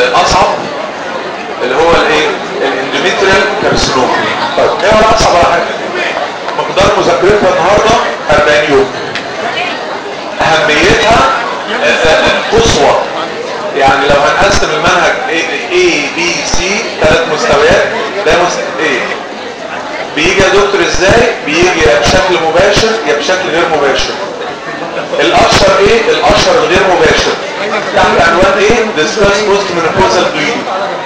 الاصعب اللي هو الايه الاندوميتريال كارسينوما طيب ايه هو الاصعب ولا حاجه مقدار مذاكرتها النهارده 40 يوم اهميتها قصوى يعني لو هنقسم المنهج A B C ثلاث مستويات ده مستوى A بيجي يا دكتور ازاي بيجي يا بشكل مباشر يا بشكل غير مباشر الاشهر ايه الاشهر الغير مباشر تحت عنوان ايه discuss post menopausal bleeding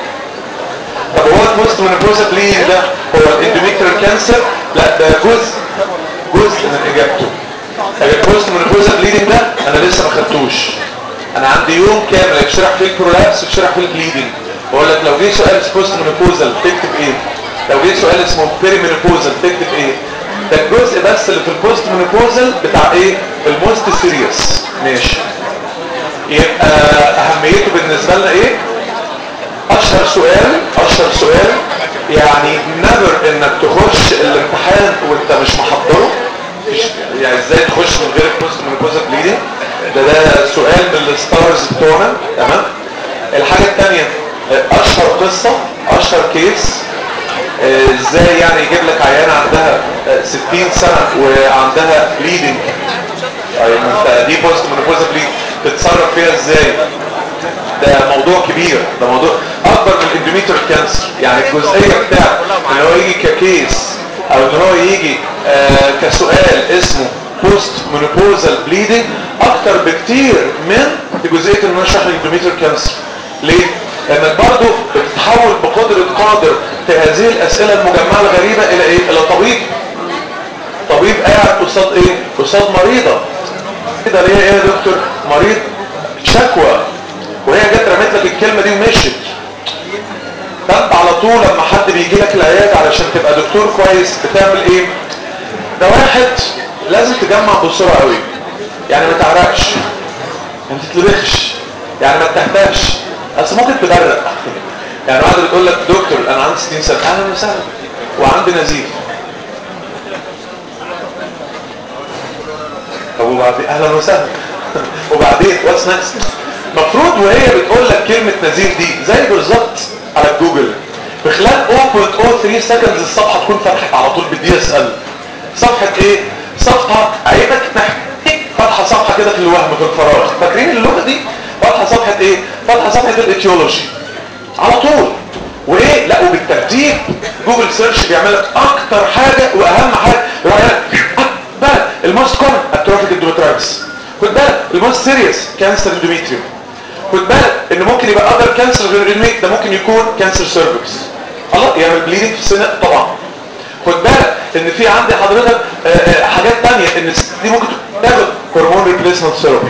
طب هو البوست menopausal bleeding ده هو الاندوميتريال كانسر لا ده جزء جزء من اجابته البوست menopausal bleeding ده انا لسه ما خدتوش انا عندي يوم كامل يتشرح فيه البرولابس ويتشرح فيه البليدنج بقول لك لو جه سؤال بوست menopausal تكتب ايه لو جه سؤال اسمه بيري menopausal تكتب ايه ده الجزء بس اللي في البوست مونوبوزال بتاع ايه الموست سيريس ماشي يبقى اهميته بالنسبه لنا ايه اشهر سؤال اشهر سؤال يعني نذر انك تخش الامتحان وانت مش محضره يعني ازاي تخش من غير البوست مونوبوزال بليدنج ده ده سؤال من الستارز بتوعنا تمام الحاجه الثانيه اشهر قصه اشهر كيس ازاي يعني يجيب لك عيانة عندها 60 سنة وعندها بليدنج طيب انت دي بوست منوبوزا بليد تتصرف فيها ازاي ده موضوع كبير ده موضوع اكبر من الاندوميتر كانسر يعني الجزئية بتاع ان هو يجي ككيس او ان هو يجي آه كسؤال اسمه بوست منوبوزال بليدنج اكتر بكتير من جزئية ان انا اشرح الاندوميتر كانسر ليه؟ لانك برضه بتتحول بقدرة قادر في هذه الاسئلة المجمعة الغريبة الى ايه؟ الى طبيب طبيب قاعد قصاد ايه؟ قصاد مريضة كده ليه ايه يا دكتور؟ مريض شكوى وهي جت رمت لك الكلمة دي ومشت فانت على طول لما حد بيجي لك العيادة علشان تبقى دكتور كويس بتعمل ايه؟ ده واحد لازم تجمع بسرعة قوي يعني ما تعرقش ما تتلبخش يعني ما تهتهش اصل ممكن تبرق يعني واحده بتقول لك دكتور انا عندي 60 سنه اهلا وسهلا وعندي نزيف طب وبعدين اهلا وسهلا وبعدين واتس نكست المفروض وهي بتقول لك كلمه نزيف دي زي بالظبط على جوجل في خلال 0.03 سكندز الصفحه تكون فتحت على طول بالدي اس ال صفحه ايه صفحه عيبك فتحه صفحه كده في الوهم في الفراغ فاكرين اللغه دي فتحه صفحه ايه فتحه صفحه الاتيولوجي على طول وايه لا وبالترتيب جوجل سيرش بيعمل لك اكتر حاجه واهم حاجه يروح بالك الموست كومن اتروفيك اندوميترايتس خد بالك الموست سيريس كانسر اندوميتريوم خد بالك ان ممكن يبقى اذر كانسر غير الاندوميت ده ممكن يكون كانسر سيرفكس الله يعمل بليدنج في السنه طبعا خد بالك ان في عندي حضرتك حاجات ثانيه ان دي ممكن تاخد هرمون ريبليسمنت ثيرابي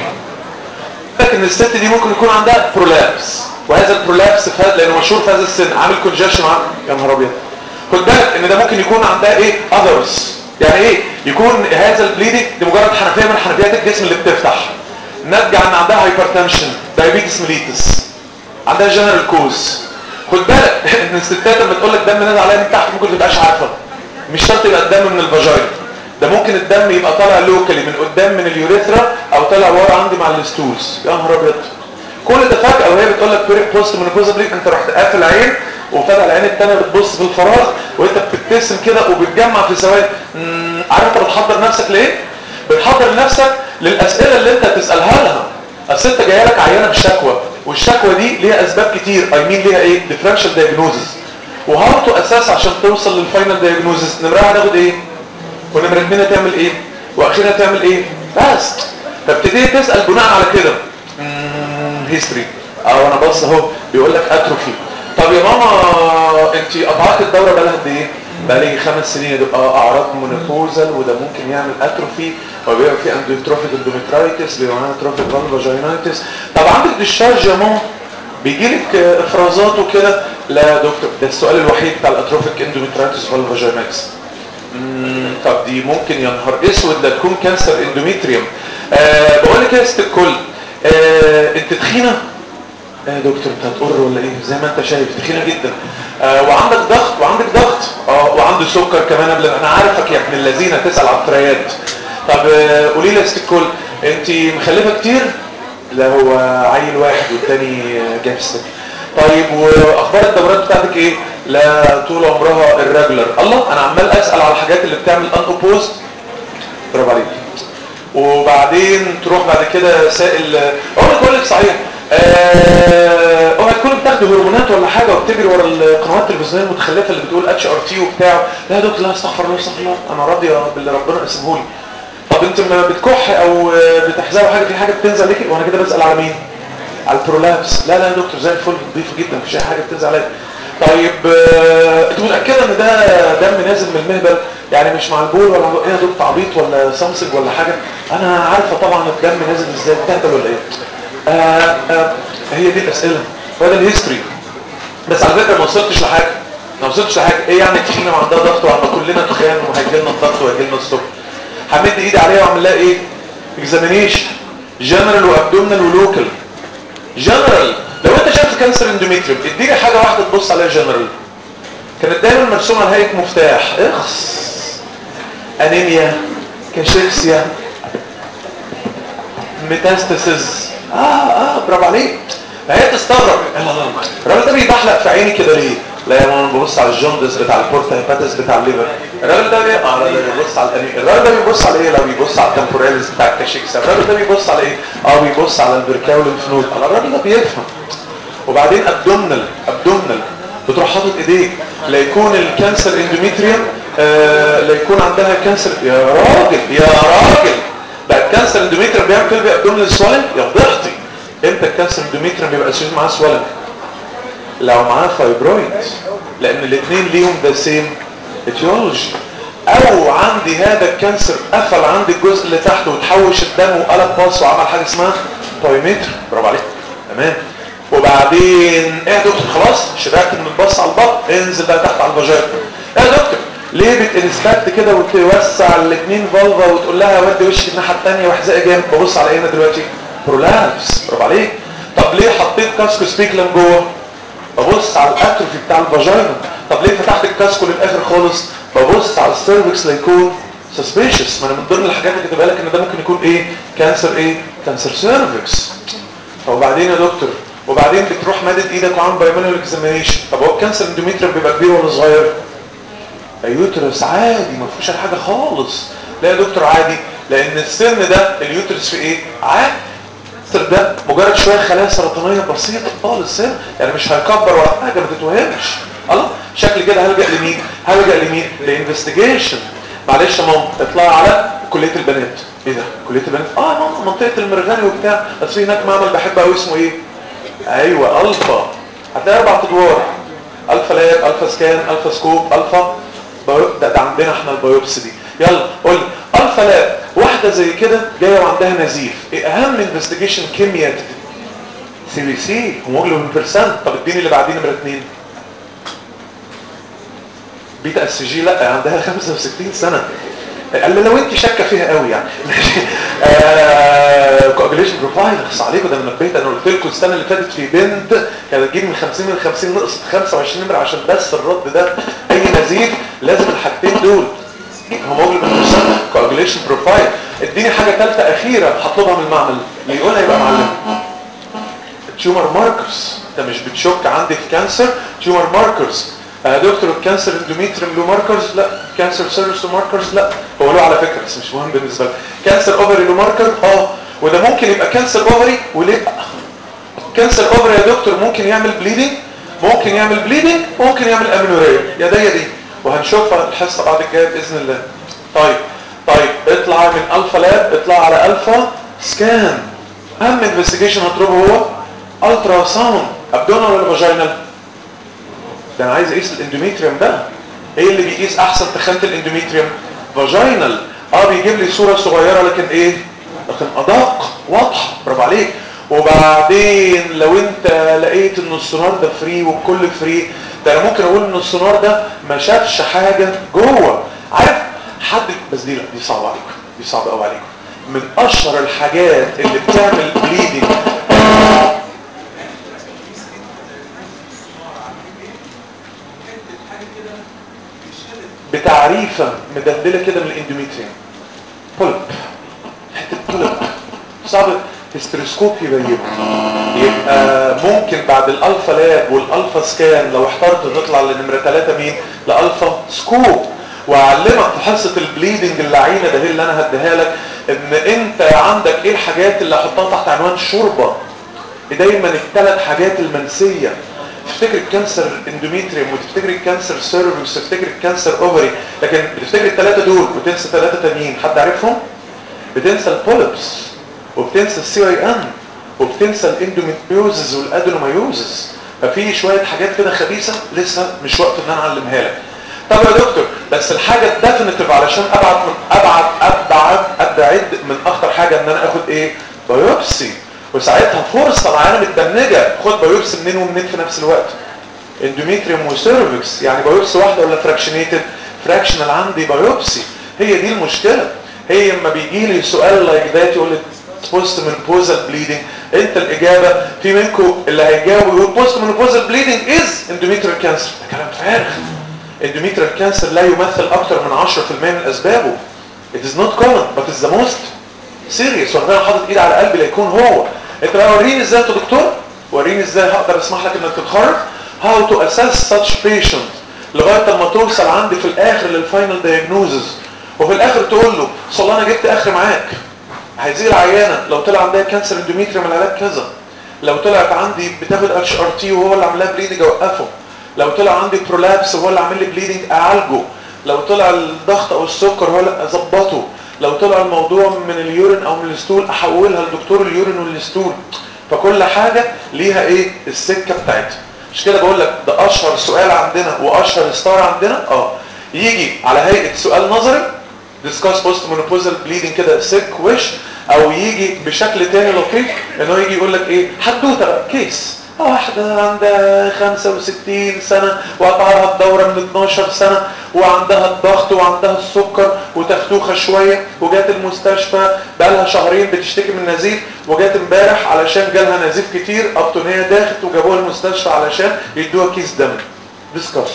لكن الست دي ممكن يكون عندها برولابس وهذا البرولابس في هذا لانه مشهور في هذا السن عامل كونجكشن يا نهار ابيض خد بالك ان ده ممكن يكون عندها ايه اذرز يعني ايه يكون هذا البليدنج دي مجرد حنفيه من حنفيات الجسم اللي بتفتح ناتجه عن عندها هايبرتنشن دايابيتس ميليتس عندها جنرال كوز خد بالك ان الستات لما تقول لك دم نازل عليها من تحت ممكن تبقاش عارفه مش شرط يبقى الدم من الفاجينا ده ممكن الدم يبقى طالع لوكالي من قدام من اليوريثرا او طالع ورا عندي مع الستولز يا نهار ابيض كل ده فجاه وهي بتقول لك بيريك بوست من بليك انت رحت قافل عين وفتح العين الثانيه بتبص في الفراغ وانت بتبتسم كده وبتجمع في ثواني عارف انت بتحضر نفسك ليه بتحضر نفسك للاسئله اللي انت هتسالها لها اصل انت جايه لك عيانه بشكوى والشكوى دي ليها اسباب كتير اي مين ليها ايه ديفرنشال دايجنوزس وهاو تو اساس عشان توصل للفاينل دايجنوزس نمره واحد هتاخد ايه ونمره اثنين هتعمل ايه واخيرا هتعمل ايه بس فابتدي تسال بناء على كده هيستوري او انا بص اهو بيقول لك اتروفي طب يا ماما انت قطعت الدوره بقالها قد ايه بقالي خمس سنين تبقى اعراض مونوبوزال وده ممكن يعمل اتروفي وبيبقى في اندوتروفيك اندوميترايتس بيبقى معاها تروفيك فالفاجينايتس طب عندك ديشارج يا ماما بيجي لك افرازات وكده لا يا دكتور ده السؤال الوحيد بتاع الاتروفيك اندوميترايتس فالفاجينايتس طب دي ممكن يا نهار اسود ده تكون كانسر اندوميتريوم أه بقول لك يا ست الكل أه انت تخينه ايه يا دكتور انت هتقر ولا ايه زي ما انت شايف تخينه جدا أه وعندك ضغط وعندك ضغط اه وعنده سكر كمان قبل انا عارفك يا ابن الذين تسال على الفريات طب أه قولي لي يا ست الكل انت مخلفه كتير لا هو عيل واحد والتاني جاب السكر طيب واخبار الدورات بتاعتك ايه لا طول عمرها الريجولر الله انا عمال اسال على الحاجات اللي بتعمل ان اوبوزد برافو عليك وبعدين تروح بعد كده سائل اقول لك اقول لك صحيح اه اوعى تكون بتاخد هرمونات ولا حاجه وبتجري ورا القنوات التلفزيونيه المتخلفه اللي بتقول اتش ار تي وبتاع لا يا دكتور لا استغفر الله استغفر الله انا راضيه باللي ربنا قسمه لي طب انت لما بتكح او بتحزق حاجه في حاجه بتنزل ليكي وانا كده بسال على مين على البرولابس لا لا يا دكتور زي الفل نظيفه جدا مفيش اي حاجه بتنزل عليا طيب آه، انت متاكده ان ده دم نازل من المهبل يعني مش مع البول ولا ايه يا دكتور عبيط ولا سامسونج ولا حاجه انا عارفه طبعا الدم نازل ازاي بتهبل ولا ايه آه آه هي دي الاسئله هو ده الهيستوري بس على فكره ما وصلتش لحاجه ما وصلتش لحاجه ايه يعني تشيل عندها ضغط وعم كلنا تخان وهيجي لنا الضغط وهيجي لنا الصبح همد ايدي عليها واعمل لها ايه اكزامينيشن جنرال وابدومينال ولوكال جنرال لو انت شايف كانسر اندوميتريوم اديني حاجه واحده تبص عليها جنرال كانت دايما مرسومه على هيئه مفتاح اخس انيميا كاشيكسيا ميتاستاسيز اه اه برافو عليك فهي تستغرب لا لا لا الراجل ده بيبحلق في عيني كده ليه لا يا ماما ببص على الجوندس بتاع البورتا هيباتس بتاع الليفر الراجل ده بي... اه الراجل ده بيبص على الانيميا الراجل ده بيبص على ايه لو بيبص على التمبوراليز بتاع الكاشيكسيا الراجل ده بيبص على ايه اه بيبص على البركاو والفنود الراجل ده بيفهم وبعدين ابدومنال ابدومنال بتروح حاطط ايديك لا يكون الكانسر اندوميتريوم آه لا يكون عندها كانسر يا راجل يا راجل بقى الكانسر اندوميتريوم بيعمل كده ابدومنال سوالن يا فضحتي امتى الكانسر اندوميتريوم بيبقى اساسا معاه سوالن لو معاه فايبرويد لان الاثنين ليهم ذا سيم اتيولوجي او عندي هذا الكانسر قفل عندي الجزء اللي تحت وتحوش الدم وقلب باص وعمل حاجه اسمها بايمتر برافو عليك تمام وبعدين ايه يا دكتور خلاص شبعت من البص على البطن انزل بقى تحت على الفاجينا ايه يا دكتور ليه بتنسبكت كده وتوسع الاثنين فالفا وتقول لها ودي وشك الناحيه الثانيه واحزقي جامد ببص على ايه انا دلوقتي برولابس برافو عليك طب ليه حطيت كاسكو سبيكلم جوه ببص على الاتروفي بتاع الفاجينا طب ليه فتحت الكاسكو للاخر خالص ببص على السيرفكس ليكون سسبيشس ما انا من ضمن الحاجات اللي كاتبها لك ان ده ممكن يكون ايه كانسر ايه كانسر سيرفكس وبعدين يا دكتور وبعدين بتروح مادد ايدك وعامل بايمانوال اكزامينيشن طب هو الكانسر اندوميتريوم بيبقى كبير ولا صغير اليوترس عادي ما فيهوش حاجه خالص لا يا دكتور عادي لان السن ده اليوترس في ايه عادي الكانسر ده مجرد شويه خلايا سرطانيه بسيطه خالص سن يعني مش هيكبر ولا حاجه ما تتوهمش الله شكل كده هلجا لمين هلجا لمين لانفستيجيشن معلش يا ماما اطلعي على كليه البنات ايه ده كليه البنات اه ماما منطقه المرغني وبتاع بس في هناك معمل بحب قوي اسمه ايه ايوه الفا هتلاقي اربع ادوار الفا لاب الفا سكان الفا سكوب الفا بايو... ده, ده عندنا احنا البيوبسي دي يلا قول لي الفا لاب واحده زي كده جايه وعندها نزيف ايه اهم انفستيجيشن كيمياء سي بي سي هيموجلوبين بيرسنت طب اديني اللي بعدين نمره اثنين بيتا اس جي لا عندها 65 سنه قال لي لو انت شاكه فيها قوي يعني كوجليشن بروفايل اخص عليكم ده انا نبهت انا قلت لكم السنه اللي فاتت في بنت كانت تجيب من 50 من 50 نقصت 25 نمره عشان بس الرد ده اي نزيف لازم الحاجتين دول هيموجلوبين بيرسنت كوجليشن بروفايل اديني حاجه ثالثه اخيره هطلبها من المعمل اللي يقولها يبقى معلم تيومر ماركرز انت مش بتشك عندك كانسر تيومر ماركرز آه دكتور الكانسر اندوميتريم له ماركرز لا كانسر سيرفيس له ماركرز لا هو له على فكره بس مش مهم بالنسبه لك كانسر اوفري له ماركر اه وده ممكن يبقى كانسر اوفري وليه كانسر اوفري يا دكتور ممكن يعمل بليدنج ممكن يعمل بليدنج ممكن يعمل امينوريا يا ده يا دي وهنشوفها الحصه بعد الجايه باذن الله طيب طيب اطلع من الفا لاب اطلع على الفا سكان اهم انفستيجيشن هطلبه هو الترا ساوند ابدونال ولا فاجينال ده انا عايز اقيس الاندوميتريوم بقى ايه اللي بيقيس احسن تخانه الاندوميتريوم فاجينال اه بيجيب لي صوره صغيره لكن ايه لكن ادق واضحه برافو عليك وبعدين لو انت لقيت ان السونار ده فري والكل فري ده انا ممكن اقول ان السونار ده ما شافش حاجه جوه عارف حد بس دي دي صعبه عليكم دي صعبه قوي عليكم من اشهر الحاجات اللي بتعمل بليدنج بتعريفة مدللة كده من الاندوميتريوم بولب حتة بولب صعب هيستروسكوب يبينه يبقى ممكن بعد الالفا لاب والالفا سكان لو احترت تطلع لنمره 3 مين لالفا سكوب واعلمك في حصه البليدنج اللعينه ده هي اللي انا هديها لك ان انت عندك ايه الحاجات اللي احطها تحت عنوان الشوربه دايما الثلاث حاجات المنسيه تفتكر الكانسر اندوميتريوم وتفتكر الكانسر سيرفكس وتفتكر الكانسر اوفري لكن بتفتكر الثلاثه دول وتنسى ثلاثه تانيين حد عارفهم بتنسى البوليبس وبتنسى السي اي ان وبتنسى الاندوميتريوزز والادينومايوزز ففي شويه حاجات كده خبيثه لسه مش وقت ان انا اعلمها لك طب يا دكتور بس الحاجه الديفينيتيف علشان ابعد من ابعد ابعد ابعد من اخطر حاجه ان انا اخد ايه بايوبسي وساعتها فرصه العيانه متبنجه خد بايوبسي منين ومنين في نفس الوقت اندوميتريوم وسيرفكس يعني بايوبسي واحده ولا فراكشنيتد فراكشنال عندي بايوبسي هي دي المشكله هي لما بيجي لي سؤال لايك ذات يقول لي بوست منبوزال بليدنج انت الاجابه في منكم اللي هيجاوب يقول بوست منبوزال بليدنج از اندوميتريال كانسر ده كلام فارغ اندوميتريال كانسر لا يمثل اكثر من 10% من اسبابه it is not common but it's the most serious وانا حاطط ايدي على قلبي ليكون هو انت بقى وريني ازاي انت دكتور وريني ازاي هقدر اسمح لك انك تتخرج how to assess such patient لغايه اما توصل عندي في الاخر للفاينل دايجنوزز وفي الاخر تقول له صل انا جبت اخر معاك هيزيد العيانه لو طلع عندها كانسر اندوميتريوم العلاج كذا لو طلعت عندي بتاخد اتش ار تي وهو اللي عامل لها بليدنج اوقفه لو طلع عندي برولابس وهو اللي عامل لي بليدنج اعالجه لو طلع الضغط او السكر هو اللي اظبطه لو طلع الموضوع من اليورين او من الستول احولها لدكتور اليورين والستول فكل حاجه ليها ايه السكه بتاعتها مش كده بقول لك ده اشهر سؤال عندنا واشهر ستار عندنا اه يجي على هيئه سؤال نظري ديسكاس بوست مونوبوزال بليدنج كده سيك وش او يجي بشكل تاني لطيف ان هو يجي يقول لك ايه حدوته بقى كيس واحدة عندها 65 سنة وقطعها الدورة من 12 سنة وعندها الضغط وعندها السكر وتختوخة شوية وجات المستشفى بقالها شهرين بتشتكي من نزيف وجات امبارح علشان جالها نزيف كتير ابطن هي داخت وجابوها المستشفى علشان يدوها كيس دم ديسكاس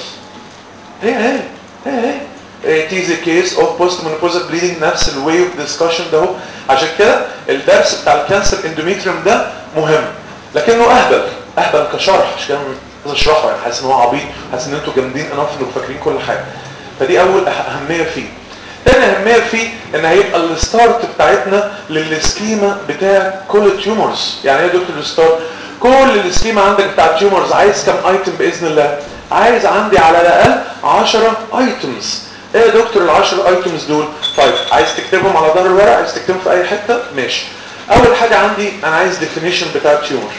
هي هي هي هي it is a case of post-menopausal bleeding نفس الواي اوف ديسكشن ده اهو عشان كده الدرس بتاع الكانسر اندوميتريوم ده مهم لكنه اهبل اهبل كشرح مش كده اشرحه يعني حاسس ان هو عبيط حاسس ان انتوا جامدين انف انكم فاكرين كل حاجه فدي اول اهميه فيه تاني اهميه فيه ان هيبقى الستارت بتاعتنا للسكيما بتاع كل التيومرز يعني ايه يا دكتور الستارت كل السكيما عندك بتاع التيومرز عايز كام ايتم باذن الله عايز عندي على الاقل 10 ايتمز ايه يا دكتور ال 10 ايتمز دول طيب عايز تكتبهم على ظهر الورق عايز تكتبهم في اي حته ماشي اول حاجه عندي انا عايز ديفينيشن بتاع التيومر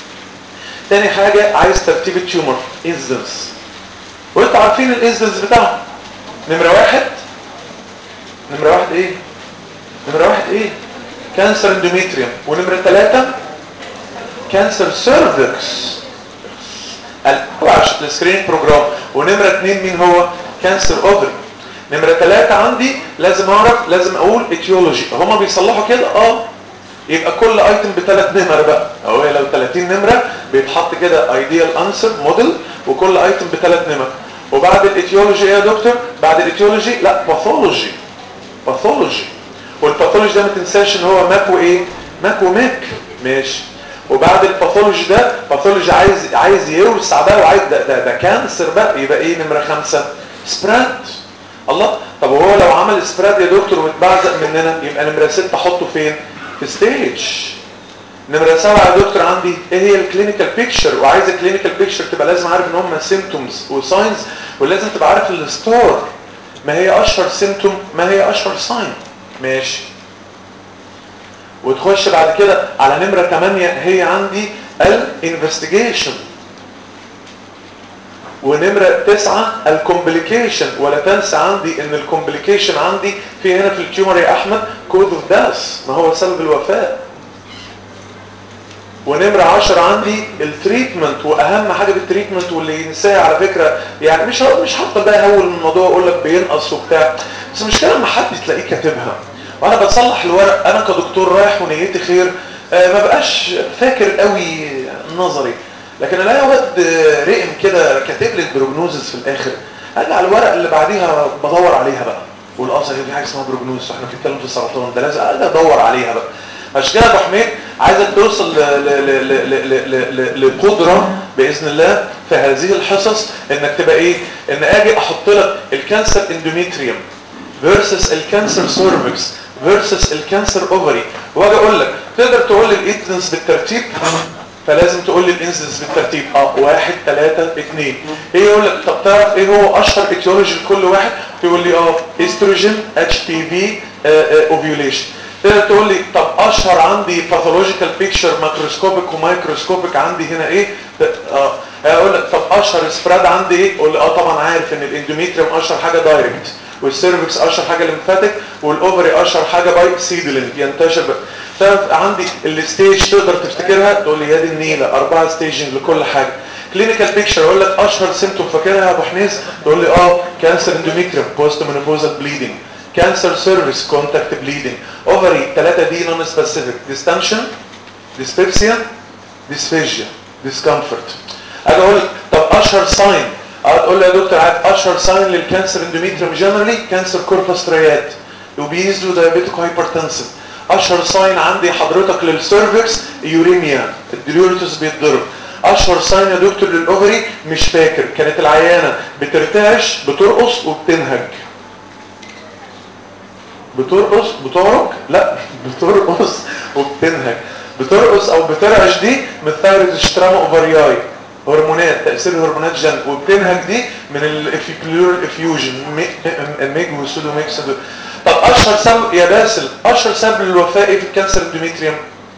تاني حاجة عايز ترتيب التيومر انزنس وانتوا عارفين الانزنس بتاعهم نمرة واحد نمرة واحد ايه نمرة واحد ايه كانسر اندوميتريوم ونمرة ثلاثة كانسر سيرفكس عشان السكرين بروجرام ونمرة اتنين مين هو كانسر اوفري نمرة ثلاثة عندي لازم اعرف لازم اقول اتيولوجي هما بيصلحوا كده اه يبقى كل ايتم بثلاث نمر بقى اهو لو 30 نمره بيتحط كده ايديال انسر موديل وكل ايتم بثلاث نمر وبعد الايتيولوجي ايه يا دكتور بعد الايتيولوجي لا باثولوجي باثولوجي والباثولوجي ده ما تنساش ان هو ماك وايه ماك وماك ماشي وبعد الباثولوجي ده باثولوجي عايز عايز يوسع بقى وعايز ده, ده, ده كانسر بقى يبقى ايه نمره خمسة سبراد الله طب وهو لو عمل سبراد يا دكتور واتبعزق مننا يبقى نمره ستة احطه فين في ستيج نمرة سبعة يا دكتور عندي ايه هي الكلينيكال بيكتشر وعايز الكلينيكال بيكتشر تبقى لازم عارف ان هم سيمتومز وساينز ولازم تبقى عارف الستار ما هي اشهر سيمتوم ما هي اشهر ساين ماشي وتخش بعد كده على نمرة 8 هي عندي الانفستيجيشن ونمرة تسعة الكومبليكيشن ولا تنسى عندي ان الكومبليكيشن عندي في هنا في التيومر يا احمد كود اوف داس ما هو سبب الوفاة ونمرة عشر عندي التريتمنت واهم حاجة بالتريتمنت واللي ينساها على فكرة يعني مش مش هفضل بقى اهول من الموضوع واقول لك بينقص وبتاع بس المشكلة لما حد تلاقيه كاتبها وانا بتصلح الورق انا كدكتور رايح ونيتي خير آه ما بقاش فاكر قوي نظري لكن الاقي واد رقم كده كاتب لي البروجنوزز في الاخر اجي على الورق اللي بعديها بدور عليها بقى والاصل في حاجه اسمها بروجنوز احنا بنتكلم في السرطان ده لازم اجي ادور عليها بقى عشان كده يا ابو حميد عايزك توصل ل- ل- ل- ل- ل- ل- ل- لقدره باذن الله في هذه الحصص انك تبقى ايه ان اجي احط لك الكانسر اندوميتريوم فيرسس الكانسر سيرفكس فيرسس الكانسر اوفري واجي اقول لك تقدر تقول لي الانسيدنس بالترتيب فلازم تقول لي الانسيدنس بالترتيب اه واحد ثلاثة اثنين ايه يقول لك طب تعرف ايه هو اشهر اتيولوجي لكل واحد تقول لي اه استروجين اتش بي في اوفيوليشن تقدر تقول لي طب اشهر عندي باثولوجيكال بيكتشر ماكروسكوبيك ومايكروسكوبيك عندي هنا ايه اه اقول لك طب اشهر سبراد عندي ايه قول لي اه طبعا عارف ان الاندوميتريوم اشهر حاجه دايركت والسيرفكس اشهر حاجه ليمفاتيك والاوفري اشهر حاجه باي سيدلينج ينتشر بقى تعرف عندي الستيج تقدر تفتكرها تقول لي يا دي النيله اربعه ستيجنج لكل حاجه كلينيكال بيكتشر اقول لك اشهر سيمتوم فاكرها يا ابو حنيس تقول لي اه كانسر اندوميتريوم بوست مينوبوزال بليدنج كانسر سيرفيس كونتاكت بليدنج اوفري ثلاثه دي نون سبيسيفيك ديستنشن ديسبيبسيا ديسفيجيا ديسكمفورت اجي اقول لك طب اشهر ساين تقول لي يا دكتور عارف اشهر ساين للكانسر اندوميتريوم جنرالي كانسر كوربس تريات اوبيز ودايابيتيك هايبرتنسن اشهر ساين عندي حضرتك للسيرفكس يوريميا الديوريتوس بيتضرب اشهر ساين يا دكتور للاوفري مش فاكر كانت العيانه بترتعش بترقص وبتنهج بترقص بتعرج لا بترقص وبتنهج بترقص او بترعش دي من ثيرويد اشتراما اوفرياي هرمونات تاثير هرمونات جن وبتنهج دي من الافيبلور افيوجن الميج والسودو ميكس دول. طب اشهر سبب يا باسل اشهر سبب للوفاه ايه في الكانسر اندوميتريوم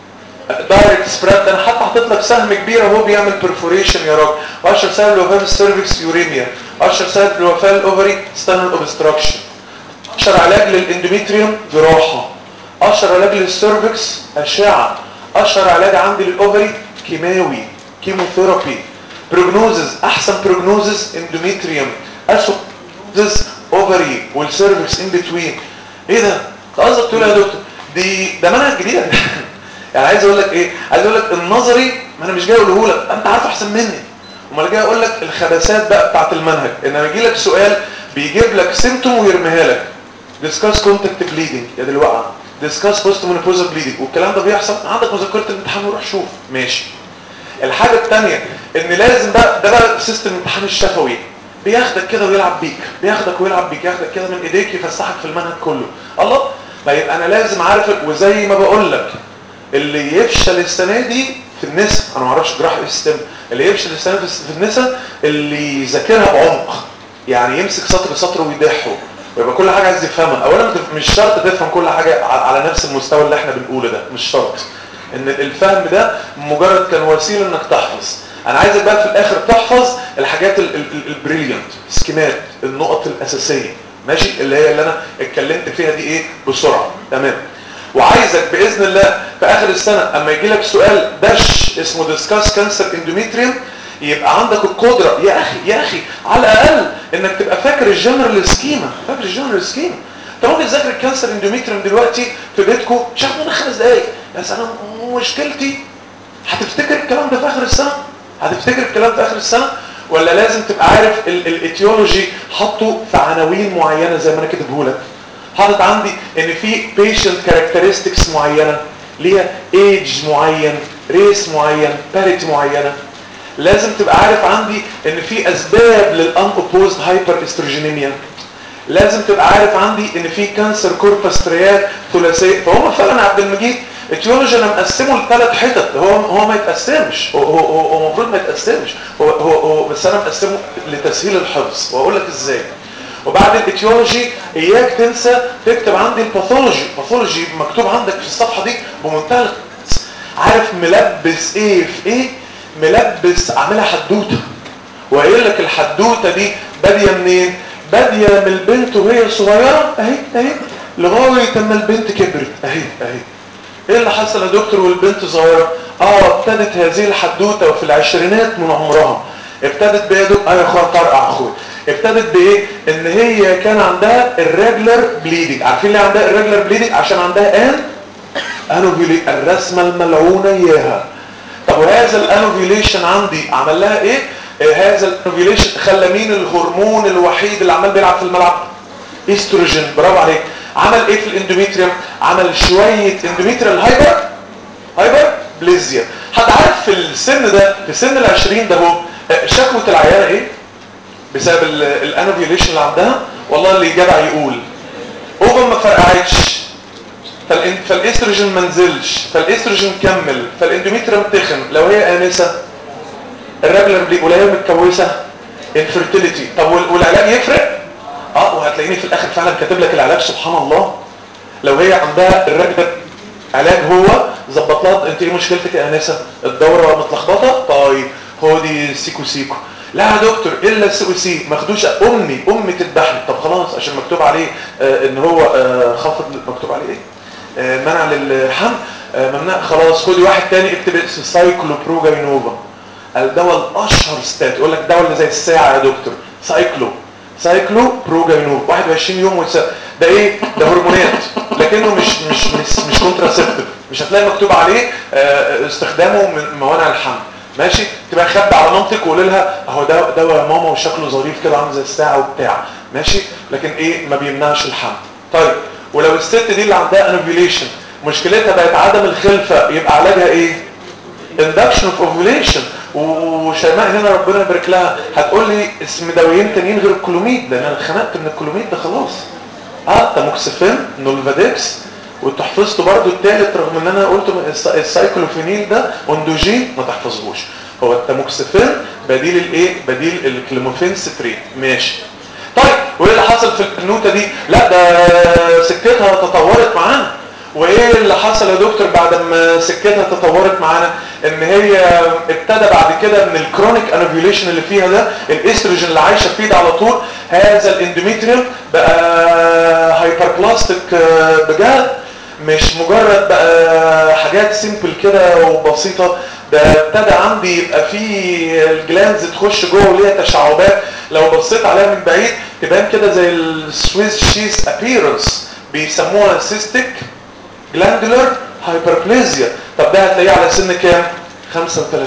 دايركت سبريد انا حتى حاطط لك سهم كبير اهو بيعمل برفوريشن يا راجل واشهر سبب للوفاه في السيرفكس يوريميا اشهر سبب للوفاه الاوفري ستانل اوبستراكشن اشهر علاج للاندوميتريوم جراحه اشهر علاج للسيرفكس اشعه اشهر علاج عندي للاوفري كيماوي كيموثيرابي بروجنوزز احسن بروجنوزز اندوميتريوم اسوء بروجنوزز اوفري والسيرفكس ان بتوين ايه ده ده قصدك تقول يا دكتور دي ده منهج جديد يعني عايز اقول لك ايه عايز اقول لك النظري ما انا مش جاي اقوله لك انت عارف احسن مني امال جاي اقول لك الخباثات بقى بتاعت المنهج ان انا يجي لك سؤال بيجيب لك سيمتوم ويرميها لك ديسكاس كونتاكت بليدنج يا دي الوقعه ديسكاس بوست مونوبوزال بليدنج والكلام ده بيحصل عندك مذكره الامتحان وروح شوف ماشي الحاجه الثانيه ان لازم بقى ده بقى سيستم الامتحان الشفوي بياخدك كده ويلعب بيك بياخدك ويلعب بيك ياخدك كده من ايديك يفسحك في المنهج كله الله ما يبقى انا لازم عارفك وزي ما بقول لك اللي يفشل السنه دي في النساء انا ما اعرفش جراحه ايه السيستم اللي يفشل السنه في في النساء اللي يذاكرها بعمق يعني يمسك سطر سطر ويدحه ويبقى كل حاجه عايز يفهمها اولا ما تف- مش شرط تفهم كل حاجه ع- على نفس المستوى اللي احنا بنقوله ده مش شرط ان الفهم ده مجرد كان وسيله انك تحفظ انا عايزك بقى في الاخر تحفظ الحاجات البريليانت سكيمات النقط الاساسيه ماشي اللي هي اللي انا اتكلمت فيها دي ايه بسرعه تمام وعايزك باذن الله في اخر السنه اما يجي لك سؤال دش اسمه ديسكاس كانسر اندوميتريوم يبقى عندك القدره يا اخي يا اخي على الاقل انك تبقى فاكر الجنرال سكيما فاكر الجنرال سكيما انت ممكن تذاكر الكانسر اندوميتريوم دلوقتي في بيتكم مش هاخد منك خمس دقايق بس انا مشكلتي هتفتكر الكلام ده في اخر السنه هتفتكر الكلام في اخر السنه ولا لازم تبقى عارف الايتيولوجي حاطه في عناوين معينه زي ما انا كاتبه لك حاطط عندي ان في patient characteristics معينه ليها ايج معين ريس معين باريتي معينه لازم تبقى عارف عندي ان في اسباب للان اوبوزد هايبر استروجينيميا لازم تبقى عارف عندي ان في كانسر كوربس تريات ثلاثيه فهم فعلا عبد المجيد التيولوجي انا مقسمه لثلاث حتت هو هو ما يتقسمش هو هو هو المفروض ما يتقسمش هو هو, هو بس انا مقسمه لتسهيل الحفظ واقول لك ازاي وبعد الاتيولوجي اياك تنسى تكتب عندي الباثولوجي الباثولوجي مكتوب عندك في الصفحه دي بمنتهى الخ- عارف ملبس ايه في ايه ملبس عاملها حدوته وقايل لك الحدوته دي باديه منين باديه من البنت وهي صغيره اهي اهي لغايه اما البنت كبرت اهي اهي ايه اللي حصل يا دكتور والبنت صغيره اه ابتدت هذه الحدوته وفي العشرينات من عمرها ابتدت بايه يا دكتور ايوه يا اخويا طرقع اخويا ابتدت بايه ان هي كان عندها الريجلر بليدنج عارفين ليه عندها الريجلر بليدنج عشان عندها ان انوفيلي الرسمه الملعونه اياها طب وهذا الانوفيليشن عندي عمل لها ايه آه، هذا الانوفيليشن خلى مين الهرمون الوحيد اللي عمال بيلعب في الملعب استروجين برافو عليك عمل ايه في الاندوميتريوم عمل شويه اندوميتريال هايبر هايبر بليزيا حد عارف في السن ده في سن ال20 ده هو شكوى العيانه ايه بسبب الانوفيوليشن اللي عندها والله اللي جدع يقول اوفر ما فرقعتش فالاستروجين ما نزلش فالاستروجين كمل فالاندوميتريوم تخن لو هي انسه الرجل دي ولا هي متكوسه انفيرتيليتي طب والعلاج يفرق اه وهتلاقيني في الاخر فعلا كاتب لك العلاج سبحان الله لو هي عندها الرجل علاج هو ظبط لها انت ايه مشكلتك يا انسه الدوره متلخبطه طيب هو دي سيكو سيكو لا يا دكتور الا السي سي ما خدوش امي امي تذبحني طب خلاص عشان مكتوب عليه آه ان هو آه خافض مكتوب عليه ايه آه منع للحمل آه ممنوع خلاص خدي واحد تاني اكتب اسم سايكلوبروجاينوفا الدواء الاشهر ستات يقول لك الدواء اللي زي الساعه يا دكتور سايكلو سايكلو بروجاينوف 21 يوم وتس... ده ايه ده هرمونات لكنه مش مش مش, مش كونتراسيبتيف مش هتلاقي مكتوب عليه آه استخدامه من موانع الحمل ماشي تبقى خبي على مامتك وقول لها اهو ده دواء يا ماما وشكله ظريف كده عامل زي الساعه وبتاع ماشي لكن ايه ما بيمنعش الحمل طيب ولو الست دي اللي عندها انوفيليشن مشكلتها بقت عدم الخلفه يبقى علاجها ايه induction of ovulation وشيماء هنا ربنا يبارك لها هتقول لي اسم دوايين تانيين غير الكلوميد لان انا اتخنقت من الكلوميد ده خلاص اه تاموكسيفين نولفاديكس وانتوا حفظتوا برضو التالت رغم ان انا قلت السايكلوفينيل ده اندوجين ما تحفظهوش هو التاموكسيفين بديل الايه بديل الكليموفين ستريت ماشي طيب وايه اللي حصل في البنوته دي لا ده سكتها تطورت معانا وايه اللي حصل يا دكتور بعد ما سكتها تطورت معانا ان هي ابتدى بعد كده من الكرونيك انوفيوليشن اللي فيها ده الاستروجين اللي عايشه فيه ده على طول هذا الاندوميتريوم بقى هايبربلاستيك بجد مش مجرد بقى حاجات سيمبل كده وبسيطه ده ابتدى عندي يبقى فيه الجلانز تخش جوه وليها تشعبات لو بصيت عليها من بعيد تبان كده زي السويس شيز ابييرنس بيسموها سيستيك جلاندولار هايبربليزيا طب ده هتلاقيه على سن كام 35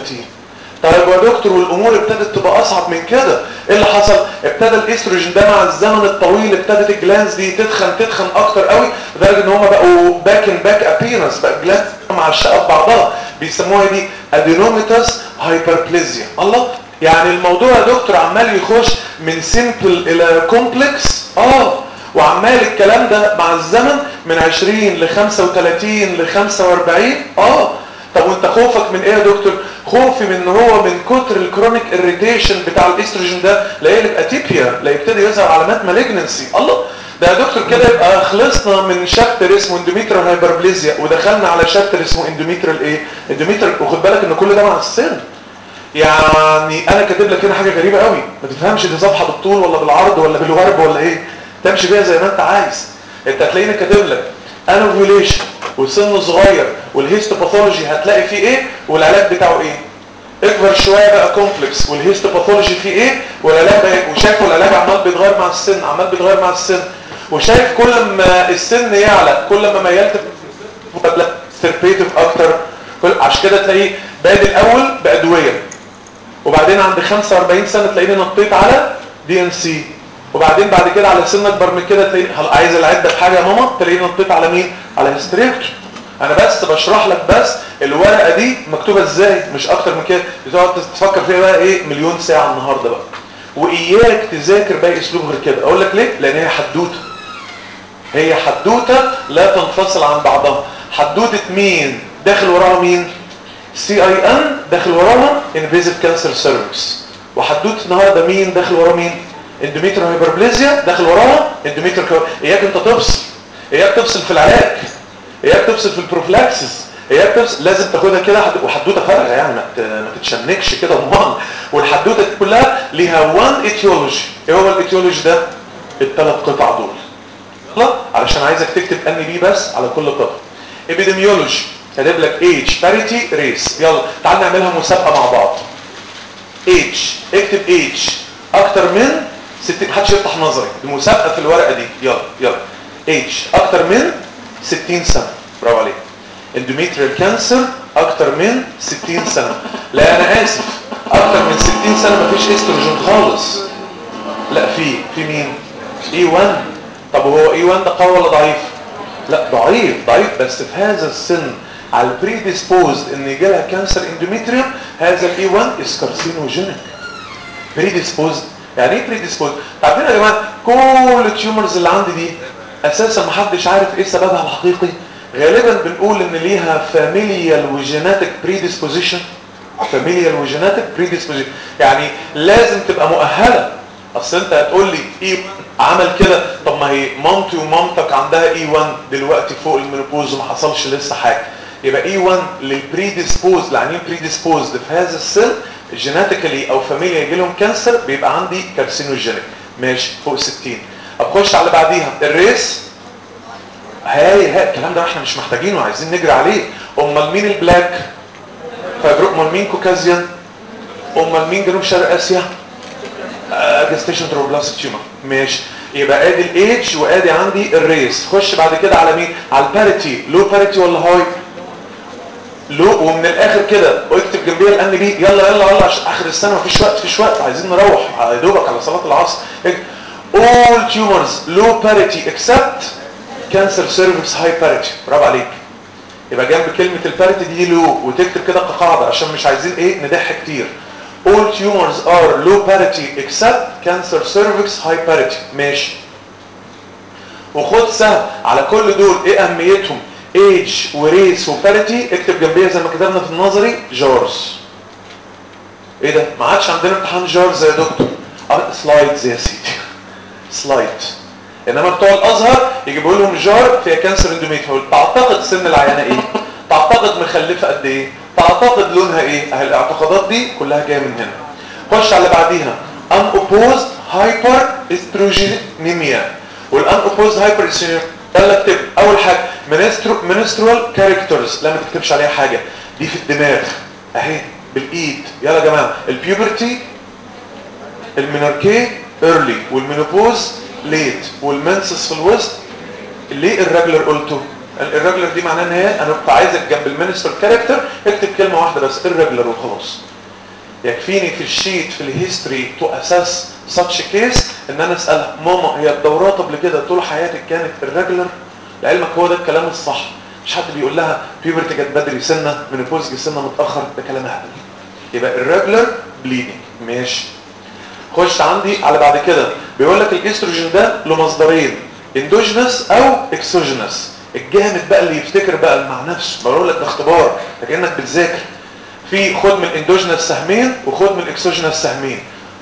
طيب يا دكتور والامور ابتدت تبقى اصعب من كده ايه اللي حصل ابتدى الاستروجين ده مع الزمن الطويل ابتدت الجلانز دي تدخن تدخن اكتر قوي لدرجه ان هم بقوا باك ان باك ابيرنس بقى الجلانز معشقه ببعضها بيسموها دي ادينوميتاس هايبربليزيا الله يعني الموضوع يا دكتور عمال يخش من سيمبل الى كومبلكس اه وعمال الكلام ده مع الزمن من 20 ل 35 ل 45 اه طب وانت خوفك من ايه يا دكتور خوفي من ان هو من كتر الكرونيك اريتيشن بتاع الاستروجين ده لا يقلب اتيبيا لا يبتدي يظهر علامات مالجنسي الله ده يا دكتور كده يبقى خلصنا من شابتر اسمه اندوميترال هايبربليزيا ودخلنا على شابتر اسمه اندوميترال ايه اندوميترال وخد بالك ان كل ده مع السن يعني انا كاتب لك هنا حاجه غريبه قوي ما تفهمش دي صفحه بالطول ولا بالعرض ولا بالورب ولا ايه تمشي بيها زي ما انت عايز انت هتلاقيني كاتب لك انوفيوليشن وسن صغير والهيستوباثولوجي هتلاقي فيه ايه والعلاج بتاعه ايه اكبر شويه بقى كومبلكس والهيستوباثولوجي فيه ايه والعلاج بقى ايه وشايفوا العلاج عمال بيتغير مع السن عمال بيتغير مع السن وشايف كل ما السن يعلى كل ما ميلت ثيرابيتيف اكتر كل عشان كده تلاقيه بادئ الاول بادويه وبعدين عند 45 سنه تلاقيني نطيت على دي ان سي وبعدين بعد كده على سن اكبر من كده تلاقي عايز العده في حاجه يا ماما تلاقيني نطيت على مين على هيستريكتور انا بس بشرح لك بس الورقه دي مكتوبه ازاي مش اكتر من كده تقعد تفكر فيها بقى ايه مليون ساعه النهارده بقى واياك تذاكر باقي اسلوب غير كده اقول لك ليه لان هي حدوته هي حدوته لا تنفصل عن بعضها حدوته مين داخل وراها مين سي اي ان داخل وراها انفيزيف كانسر سيرفكس وحدوته النهارده مين داخل ورا مين اندوميتر هايبربليزيا داخل وراها اندوميتر كو... اياك انت تفصل اياك تفصل في العلاج اياك تفصل في البروفلاكسس اياك تفصل لازم تاخدها كده حد... وحدوته فارغه يعني ما, ت... ما تتشنكش كده امال والحدوته دي كلها ليها وان ايتيولوجي ايه هو الايتيولوجي ده الثلاث قطع دول يلا علشان عايزك تكتب ان بي بس على كل قطعه ابيديميولوجي كاتب لك ايج باريتي ريس يلا تعال نعملها مسابقه مع بعض ايج اكتب ايج اكتر من 60 محدش يفتح نظري المسابقه في الورقه دي يلا يلا ايج اكتر من 60 سنه برافو عليك اندوميتريال كانسر اكتر من 60 سنه لا انا اسف اكتر من 60 سنه مفيش استروجين خالص لا في في مين اي 1 طب وهو اي 1 ده قوي ولا ضعيف لا ضعيف ضعيف بس في هذا السن على البريديسبوزد ان يجي لها كانسر اندوميتريوم هذا الاي 1 از كارسينوجينيك بريديسبوزد يعني ايه بريديسبوزد عارفين يا جماعه كل التيومرز اللي عندي دي اساسا ما حدش عارف ايه سببها الحقيقي غالبا بنقول ان ليها فاميليال وجيناتيك بريديسبوزيشن فاميليال وجيناتيك بريديسبوزيشن يعني لازم تبقى مؤهله اصل انت هتقول لي ايه عمل كده طب ما هي مامتي ومامتك عندها اي 1 دلوقتي فوق المينوبوز وما حصلش لسه حاجه يبقى اي 1 للبريديسبوز لعنين بريديسبوز في هذا السن جيناتيكالي او فاميليا يجي لهم كانسر بيبقى عندي كارسينوجينيك ماشي فوق 60 اخش على بعديها الريس هاي هاي الكلام ده احنا مش محتاجينه عايزين نجري عليه امال مين البلاك فايبرو امال مين كوكازيان امال مين جنوب شرق اسيا جستيشن تروبلاست تيومر ماشي يبقى ادي الايدج وادي عندي الريس خش بعد كده على مين على الباريتي لو باريتي ولا هاي لو ومن الاخر كده واكتب جنبيها الان بي يلا يلا يلا عشان اخر السنه مفيش وقت مفيش وقت عايزين نروح يا دوبك على صلاه العصر all tumors low parity except cancer cervix high parity برافو عليك يبقى جنب كلمه الباريتي دي لو وتكتب كده كقاعده عشان مش عايزين ايه ندح كتير all tumors are low parity except cancer cervix high parity ماشي وخد سهم على كل دول ايه اهميتهم ايج وريس وباريتي اكتب جنبيها زي ما كتبنا في النظري جارز ايه ده ما عادش عندنا امتحان جارز يا دكتور اه سلايدز يا سيدي سلايد انما بتوع الازهر يجيبوا لهم جار فيها كانسر اندوميتريال تعتقد سن العيانه ايه تعتقد مخلفه قد ايه تعتقد لونها ايه اهي الاعتقادات دي كلها جايه من هنا خش على بعديها unopposed hyperestrogenemia والunopposed hyperestrogenemia يلا اكتب اول حاجه menstrual characters لا ما تكتبش عليها حاجه دي في الدماغ اهي بالايد يلا يا جماعه البيوبرتي الميناركي ايرلي والمينوبوز ليت والمنسس في الوسط ليه الرجلر قلته الرجلر دي معناه ان هي انا كنت عايزك جنب المينستر كاركتر اكتب كلمه واحده بس الرجلر وخلاص يكفيني في الشيت في الهيستوري تو اساس ساتش كيس ان انا اسالها ماما هي الدورات قبل كده طول حياتك كانت الرجلر لعلمك هو ده الكلام الصح مش حد بيقول لها بيوبرتي جت بدري سنه مينوبوز جت سنه متاخر ده كلام هبل يبقى الرجلر بليدنج ماشي خش عندي على بعد كده بيقول لك الاستروجين ده له مصدرين اندوجينس او اكسوجينس الجامد بقى اللي يفتكر بقى مع نفسه بقول لك ده اختبار كانك بتذاكر في خد من الاندوجينس سهمين وخد من الاكسوجينس سهمين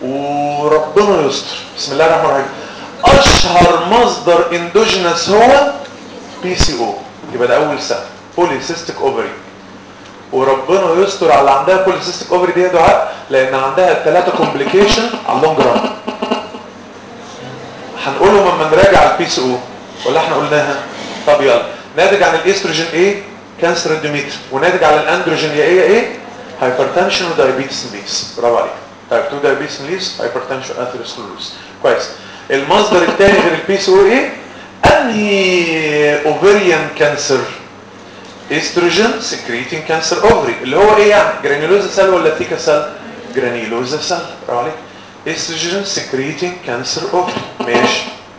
وربنا يستر بسم الله الرحمن الرحيم اشهر مصدر اندوجينس هو بي سي او يبقى ده اول سهم بوليسيستيك اوفري وربنا يستر على اللي عندها بوليسيستيك اوفري دي يا دعاء لان عندها ثلاثه كومبليكيشن على اللونج ران هنقولهم لما نراجع البي سي او ولا احنا قلناها طب يلا ناتج عن الاستروجين ايه كانسر اندوميتر وناتج على الاندروجين يا ايه ايه هايبرتنشن ودايابيتس ميليس برافو عليك تايب 2 دايابيتس ميليس هايبرتنشن اثيروسكلروز كويس المصدر الثاني غير البي سي او ايه انهي اوفريان كانسر استروجين سكريتنج كانسر اوفري اللي هو ايه يعني جرانيولوزا سيل ولا ثيكا سيل جرانيولوزا سيل برافو عليك استروجين سكريتنج كانسر اوفري ماشي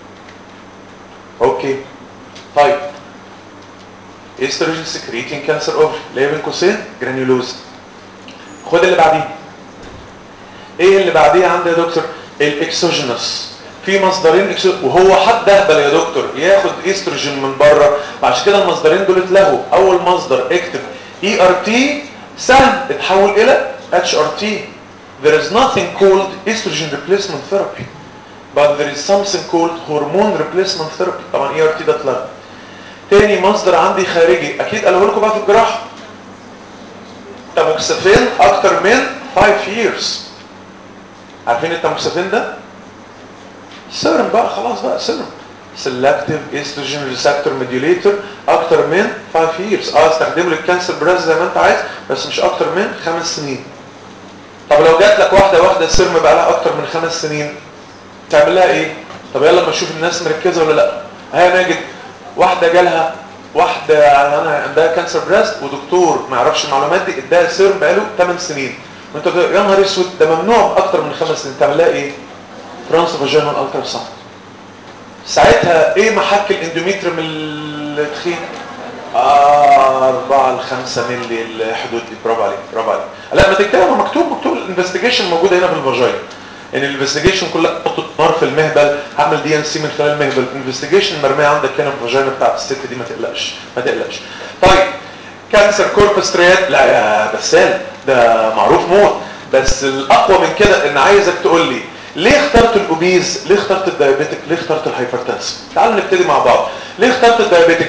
اوكي طيب استروجين سكريتنج كانسر اوفري اللي هي بين قوسين جرانيولوزا خد اللي بعديه ايه اللي بعديه عندي يا دكتور الاكسوجينوس في مصدرين اكسو وهو حد اهبل يا دكتور ياخد استروجين من بره عشان كده المصدرين دول اتلغوا اول مصدر اكتب اي ار تي سهم اتحول الى اتش ار تي there is nothing called estrogen replacement therapy but there is something called hormone replacement therapy طبعا اي ار تي ده اتلغى تاني مصدر عندي خارجي اكيد قاله لكم بقى في الجراحه تاموكسافين اكتر من 5 years عارفين التاموكسافين ده سيرم بقى خلاص بقى سيرم سيلكتيف استروجين ريسبتور موديوليتور اكتر من 5 years اه استخدمه للكانسر براز زي ما انت عايز بس مش اكتر من خمس سنين طب لو جات لك واحده واحده سيرم بقى لها اكتر من خمس سنين تعمل لها ايه طب يلا اما نشوف الناس مركزه ولا لا هي ناجد واحده جالها واحده انا عندها كانسر بريست ودكتور ما يعرفش المعلومات دي اداها سيرم بقاله 8 سنين وانت يا نهار اسود ده ممنوع اكتر من خمس سنين تعمل لها ايه ترانس فاجينال الترا ساوند ساعتها ايه محك الاندوميتريوم التخين آه 4 ل 5 مللي الحدود دي برافو عليك برافو عليك لا ما تكتبها مكتوب مكتوب الانفستيجيشن موجوده هنا في الفاجينا ان الانفستيجيشن كلها تحط نار في المهبل هعمل دي ان سي من خلال المهبل الانفستيجيشن مرميه عندك هنا في الفاجينا بتاعت الست دي ما تقلقش ما تقلقش طيب كانسر كوربس ترياد لا يا بسال ده معروف موت بس الاقوى من كده ان عايزك تقول لي ليه اخترت الاوبيز ليه اخترت الدايابيتك ليه اخترت الهايبرتنسف تعالوا نبتدي مع بعض ليه اخترت الدايابيتك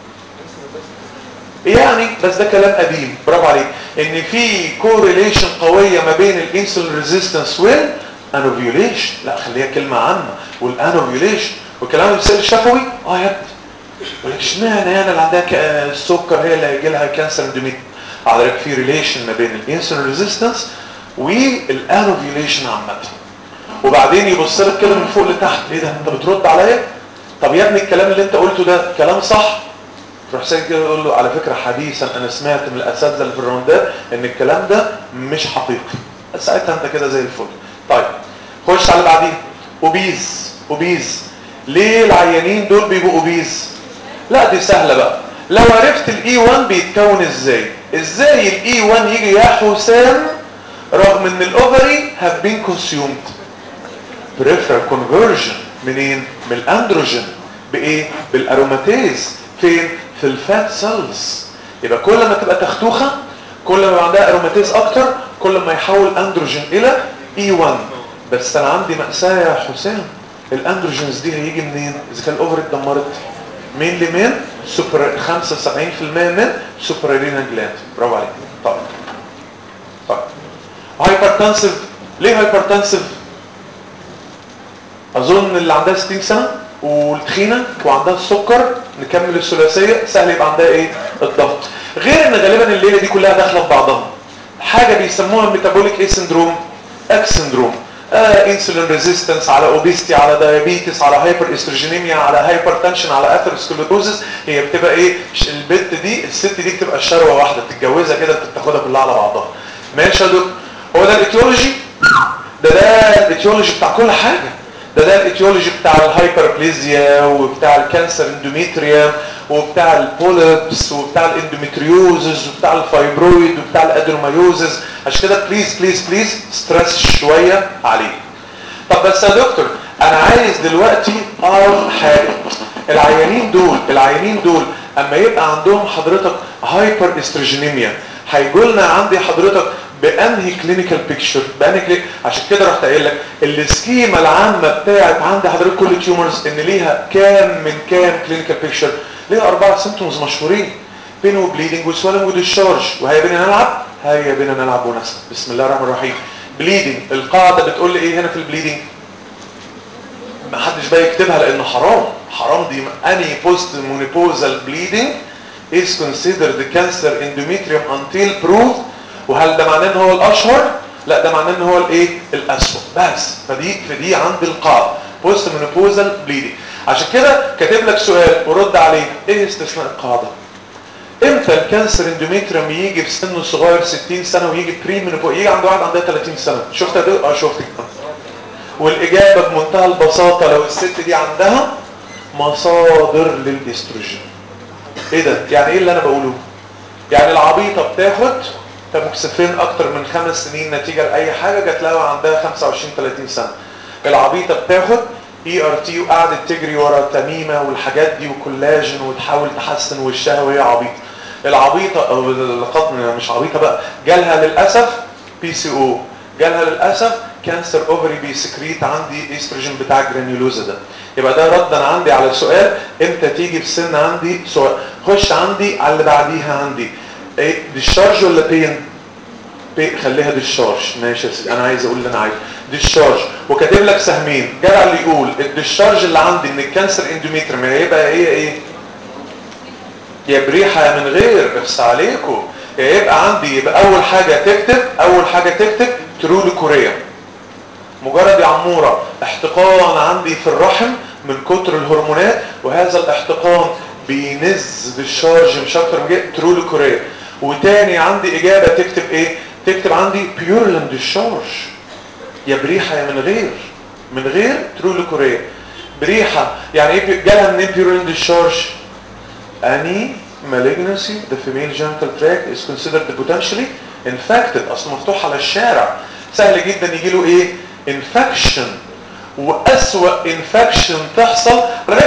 يعني بس ده كلام قديم برافو عليك ان في كوريليشن قويه ما بين الانسولين ريزيستنس وال انوفيوليشن لا خليها كلمه عامه والانوفيوليشن والكلام السيل الشفوي اه يا ابني يقول لك اشمعنى يعني اللي عندها السكر هي اللي هيجي لها كانسر اندوميتريوم حضرتك في ريليشن ما بين الانسولين ريزيستنس والانوفيوليشن عامه وبعدين يبص لك كده من فوق لتحت ايه ده انت بترد عليا طب يا ابني الكلام اللي انت قلته ده كلام صح تروح سيد كده يقول له على فكره حديثا انا سمعت من الاساتذه اللي في الراوندات ان الكلام ده مش حقيقي ساعتها انت كده زي الفل طيب خش على اللي بعديه اوبيز اوبيز ليه العيانين دول بيبقوا اوبيز لا دي سهله بقى لو عرفت الاي 1 بيتكون ازاي ازاي الاي 1 يجي يا حسام رغم ان الاوفري هاف بين كونسيومد بريفرال كونفرجن منين من الاندروجين بايه بالاروماتيز فين في الفات سيلز يبقى كل ما تبقى تختوخه كل ما عندها اروماتيز اكتر كل ما يحول اندروجين الى اي 1 بس انا عندي مأساة يا حسام الاندروجينز دي هيجي منين اذا كان الاوفر اتدمرت مين لمين سوبر 75% من سوبرارينا جلاند برافو عليك طيب طيب هايبرتنسيف ليه هايبرتنسيف اظن اللي عندها 60 سنه والتخينه وعندها السكر نكمل الثلاثيه سهل يبقى عندها ايه الضغط غير ان غالبا الليله دي كلها داخله في بعضها حاجه بيسموها ميتابوليك ايه سندروم اكس سندروم آه انسولين ريزيستنس على اوبيستي على دايابيتس على هايبر استروجينيميا على هايبر تنشن على اثيروسكليروزس هي بتبقى ايه البت دي الست دي بتبقى شروه واحده بتتجوزها كده بتاخدها كلها على بعضها ماشي يا دكتور هو ده الايتيولوجي ده ده الايتيولوجي بتاع كل حاجه ده ده الايتيولوجي بتاع الهايبربليزيا وبتاع الكانسر اندوميتريوم وبتاع البوليبس وبتاع الاندوميتريوزز وبتاع الفايبرويد وبتاع الادرومايوزز عشان كده بليز بليز بليز ستريس شويه عليه طب بس يا دكتور انا عايز دلوقتي اعرف حاجه العيانين دول العيانين دول اما يبقى عندهم حضرتك هايبر استروجينيميا هيجوا لنا عندي حضرتك بانهي كلينيكال بيكتشر بانهي كلينيك عشان كده رحت قايل لك السكيما العامه بتاعت عند حضرتك كل تيومرز ان ليها كام من كام كلينيكال بيكتشر ليها اربعه سيمتومز مشهورين بين وبليدنج وسوالنج وديشارج وهيا بينا نلعب هيا بينا نلعب ونسى بسم الله الرحمن الرحيم بليدنج القاعده بتقول لي ايه هنا في البليدنج ما حدش بقى يكتبها لانه حرام حرام دي any post menopausal bleeding is considered cancer endometrium until proved وهل ده معناه ان هو الاشهر لا ده معناه ان هو الايه الاسوأ بس فدي فدي عند القاعده بوست مينوبوزال بليدنج عشان كده كاتب لك سؤال ورد عليه ايه استثناء القاعده امتى الكانسر اندوميتريوم يجي في سن صغير 60 سنه ويجي بري مينوبوز يجي عند واحد عندها 30 سنه شفت ده اه شفت والاجابه بمنتهى البساطه لو الست دي عندها مصادر للاستروجين ايه ده يعني ايه اللي انا بقوله يعني العبيطه بتاخد تاموكسفين اكتر من خمس سنين نتيجه لاي حاجه جات لها عندها 25 30 سنه العبيطه بتاخد اي ار تي وقعدت تجري ورا التميمه والحاجات دي وكولاجين وتحاول تحسن وشها وهي عبيطه العبيطه او لقد مش عبيطه بقى جالها للاسف بي سي او جالها للاسف كانسر اوفري بيسكريت عندي استروجين بتاع الجرانيولوزا ده يبقى ده ردا عندي على السؤال امتى تيجي في سن عندي سؤال خش عندي على اللي بعديها عندي ايه ديشارج ولا بين بي خليها ديشارج ماشي يا سيدي انا عايز اقول اللي انا عايزه ديشارج وكاتب لك سهمين جدع اللي يقول الديشارج اللي عندي من الكانسر اندوميتريوم هيبقى ايه ايه يا بريحه يا من غير اخس عليكم يا يبقى عندي يبقى اول حاجه تكتب اول حاجه تكتب ترول كوريا مجرد يا عموره احتقان عندي في الرحم من كتر الهرمونات وهذا الاحتقان بينز بالشارج مش اكتر من كده ترول كوريا وتاني عندي اجابه تكتب ايه تكتب عندي بيورلاند الشارج يا بريحه يا من غير من غير ترول كوريا بريحه يعني ايه جالها منين بيورين ديشارج any malignancy the female genital tract is considered potentially infected اصلا مفتوح على الشارع سهل جدا يجي له ايه infection واسوأ انفكشن تحصل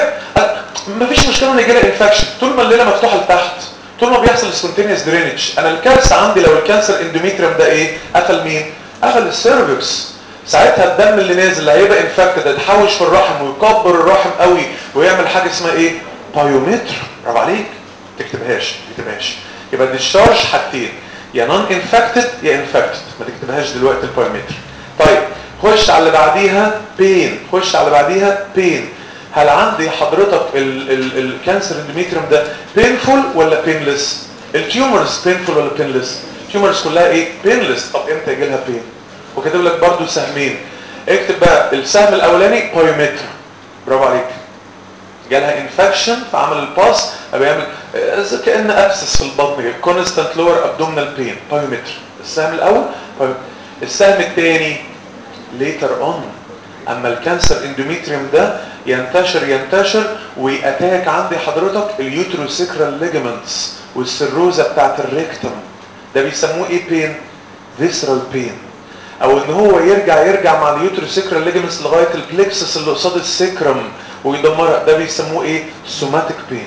مفيش مشكله ان يجي لها انفكشن طول ما الليله مفتوحه لتحت طول ما بيحصل سبونتينيوس درينج انا الكارثه عندي لو الكانسر اندوميتريوم ده ايه قفل مين قفل السيرفكس ساعتها الدم اللي نازل اللي هيبقى انفكتد هيتحوش في الرحم ويكبر الرحم قوي ويعمل حاجه اسمها ايه بايومتر برافو عليك تكتبهاش ما تكتبهاش يبقى الديشارج حاجتين يا نون انفكتد يا انفكتد ما تكتبهاش دلوقتي البايومتر طيب خش على اللي بعديها بين خش على اللي بعديها بين هل عندي حضرتك الكانسر اندوميتريوم ده بينفول ولا بينلس التيومرز بينفول ولا بينلس التيومرز كلها ايه بينلس طب امتى يجي لها بين وكاتب لك برضو سهمين اكتب بقى السهم الاولاني بايومتر برافو عليك جالها انفكشن فعمل الباس بيعمل كان ابسس في البطن كده كونستانت لور ابدومينال بين بايومتر السهم الاول بايومتر. السهم الثاني ليتر اون اما الكانسر اندوميتريوم ده ينتشر ينتشر ويأتاك عندي حضرتك اليوتروسيكرال ليجمنتس والسيروزا بتاعت الريكتم ده بيسموه ايه بين فيسرال بين او ان هو يرجع يرجع مع اليوتروسيكرال ليجمنتس لغايه البلكسس اللي قصاد السكرم ويدمرها ده بيسموه ايه سوماتيك بين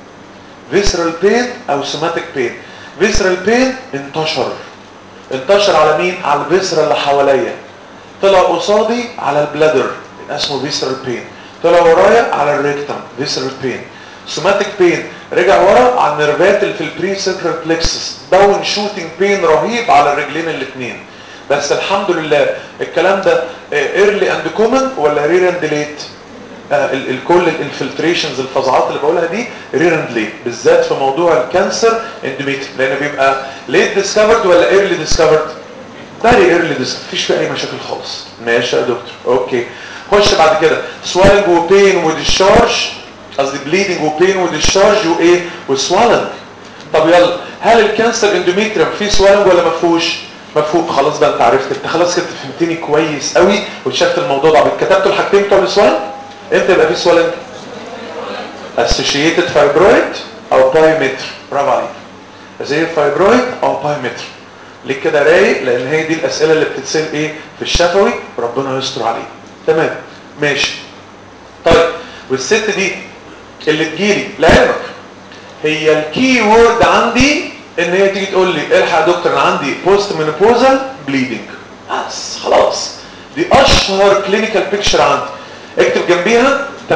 فيسرال بين او سوماتيك بين فيسرال بين انتشر انتشر على مين على الفيسرا اللي حواليا طلع قصادي على البلادر اسمه فيسرال بين طلع ورايا على الريكتم فيسرال بين سوماتيك بين رجع ورا على النيرفات اللي في البري سيكرال بلكسس داون شوتنج بين رهيب على الرجلين الاثنين بس الحمد لله الكلام ده ايرلي اند كومن ولا رير اند ليت الكل الانفلتريشنز الفظاعات اللي بقولها دي رير اند ليت بالذات في موضوع الكانسر اندوميتريوم لان بيبقى ليت ديسكفرد ولا ايرلي ديسكفرد فيري ايرلي ديسكفرد مفيش فيه اي مشاكل خالص ماشي يا دكتور اوكي خش بعد كده سوالنج وبين وديشارج قصدي بليدنج وبين وديشارج وايه وسوالنج طب يلا هل الكانسر اندوميتريوم فيه سوالنج ولا ما فيهوش مفهوم خلاص بقى انت عرفت انت خلاص كده فهمتني كويس قوي وشفت الموضوع ده كتبت الحاجتين بتوع السوالنج امتى يبقى فيه سوالنج associated fibroid او بايومتر برافو عليك زي الفايبرويد او بايومتر ليه كده رايق لان هي دي الاسئله اللي بتتسال ايه في الشفوي وربنا يستر عليه تمام ماشي طيب والست دي اللي تجيلي لعلمك هي الكي وورد عندي ان هي تيجي تقول لي الحق يا دكتور انا عندي بوست مينوبوزال بليدنج بس خلاص دي اشهر كلينيكال بيكتشر عندي اكتب جنبيها 80%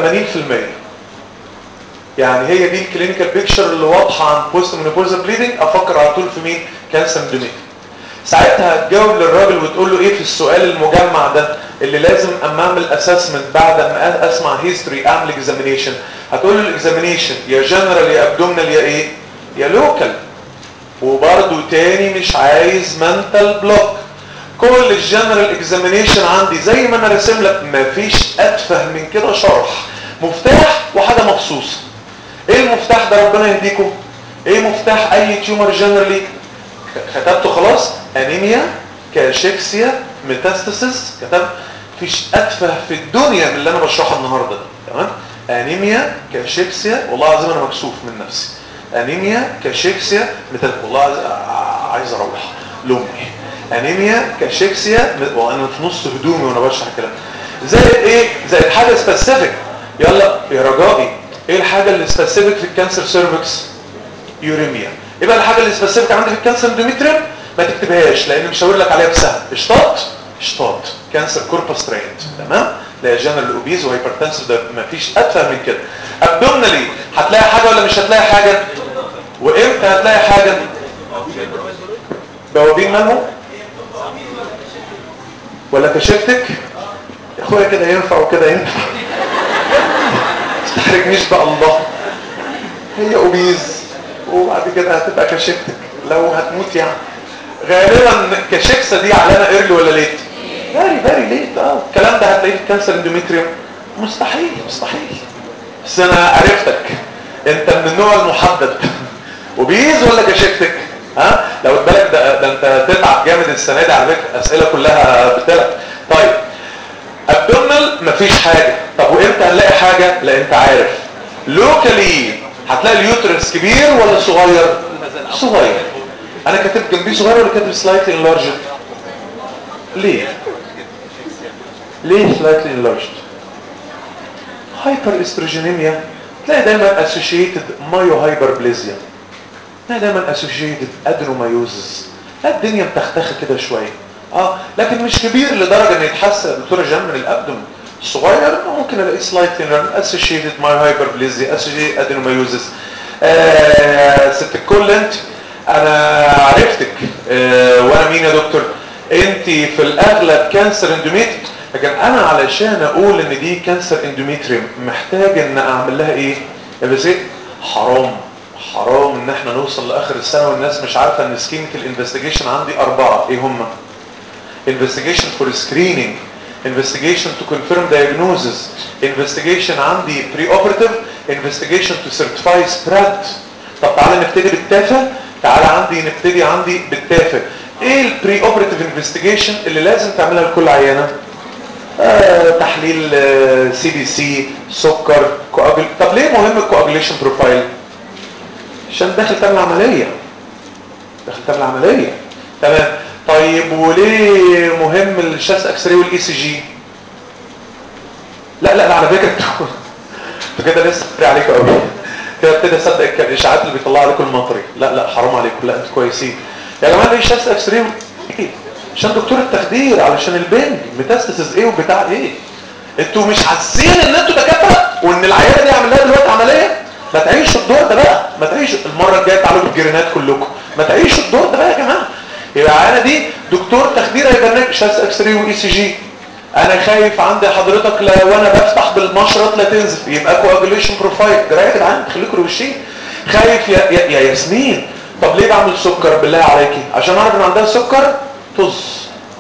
يعني هي دي الكلينيكال بيكتشر اللي واضحه عن بوست مينوبوزال بليدنج افكر على طول في مين كانسر اندوميتريوم ساعتها هتجاوب للراجل وتقول له ايه في السؤال المجمع ده اللي لازم اما اعمل اسسمنت بعد ما اسمع هيستوري اعمل اكزامينيشن هتقول له الاكزامينيشن يا جنرال يا ابدومينال يا ايه يا لوكال وبرده تاني مش عايز منتال بلوك كل الجنرال اكزامينيشن عندي زي ما انا راسم لك مفيش اتفه من كده شرح مفتاح وحاجه مخصوصه ايه المفتاح ده ربنا يهديكم ايه مفتاح اي تيومر جنرالي كتبته خلاص انيميا كاشيكسيا ميتاستاسيس كتب مفيش اتفه في الدنيا من اللي انا بشرحه النهارده تمام انيميا كاشيكسيا والله العظيم انا مكسوف من نفسي انيميا كاشيكسيا مثل والله عايز اروح لامي انيميا كاشيكسيا وانا في نص هدومي وانا بشرح الكلام زائد ايه زائد حاجه سبيسيفيك يلا يا رجائي ايه الحاجه اللي سبيسيفيك في الكانسر سيرفكس يوريميا يبقى الحاجه اللي سبيسيفيك عندي في الكانسر اندوميتريوم ما تكتبهاش لان مش هقول لك عليها بسهم اشطاط اشطاط كانسر كوربس ترينت تمام لا جنرال اوبيز وهايبرتنسف ده ما فيش اتفه من كده ابدومينالي هتلاقي حاجه ولا مش هتلاقي حاجه وامتى هتلاقي حاجه بوابين مالهم ولا كشفتك يا اخويا كده ينفع وكده ينفع تحرجنيش بقى الله هي اوبيز وبعد كده هتبقى كشفتك لو هتموت يعني غالبا كشكسه دي علامه ايرلي ولا ليت فيري فيري ليت اه الكلام ده هتلاقيه في الكانسر اندوميتريوم مستحيل مستحيل بس انا عرفتك انت من النوع المحدد وبيز ولا كشفتك ها لو بالك ده, ده انت تتعب جامد السنه دي على فكره اسئله كلها بتلعب طيب ابدومنال مفيش حاجه طب طب وامتى هنلاقي حاجة لا انت عارف لوكالي هتلاقي اليوترس كبير ولا صغير صغير انا كاتب جنبيه صغير ولا كاتب سلايتلي انلارجد ليه ليه سلايتلي انلارجد هايبر استروجينيميا تلاقي دايما اسوشيتد مايو هايبربليزيا تلاقي دايما اسوشيتد ادنومايوزس لا الدنيا متختخه كده شويه اه لكن مش كبير لدرجه ان يتحسن يا دكتوره جان من الابدوم صغير ممكن الاقي سلايتلي اسوشيتد مايو هايبربليزيا اسوشيتد ادنومايوزس آه ست الكل انت انا عرفتك آه وانا مين يا دكتور انت في الاغلب كانسر اندوميت لكن انا علشان اقول ان دي كانسر اندوميتريوم محتاج ان اعمل لها ايه يا بس ايه حرام حرام ان احنا نوصل لاخر السنه والناس مش عارفه ان سكيمه الانفستيجيشن عندي اربعه ايه هم investigation for screening investigation to confirm diagnosis investigation عندي pre-operative investigation to certify spread طب تعالى نبتدي بالتافه تعالى عندي نبتدي عندي بالتافه ايه البري اوبراتيف انفستيجيشن اللي لازم تعملها لكل عيانه آه تحليل سي بي سي سكر كواجل طب ليه مهم الكواجليشن بروفايل عشان داخل تعمل عمليه داخل تعمل عمليه تمام طيب وليه مهم الشاس اكس راي والاي سي جي لا لا لا على فكره انتوا كده لسه فري عليكم قوي كده ابتدي اصدق الاشاعات اللي بيطلع عليكم المطري لا لا حرام عليكم لا انتوا كويسين يا جماعه ليه شاس اكس راي عشان دكتور التخدير علشان البنج ميتاستاسيس ايه وبتاع ايه انتوا مش حاسين ان انتوا دكاتره وان العياده دي عامل لها دلوقتي عمليه ما تعيشوا الدور ده بقى ما تعيشوا المره الجايه تعالوا بالجرينات كلكم ما تعيشوا الدور ده بقى يا جماعه يبقى انا دي دكتور تخدير هيبرنامج شاس اكس راي واي سي جي انا خايف عندي حضرتك لو انا بفتح بالمشرط لا تنزف يبقى كواجوليشن بروفايل ده يا جدعان خليكم روشين خايف يا, يا, يا ياسمين طب ليه بعمل سكر بالله عليكي عشان اعرف ان عندها سكر طز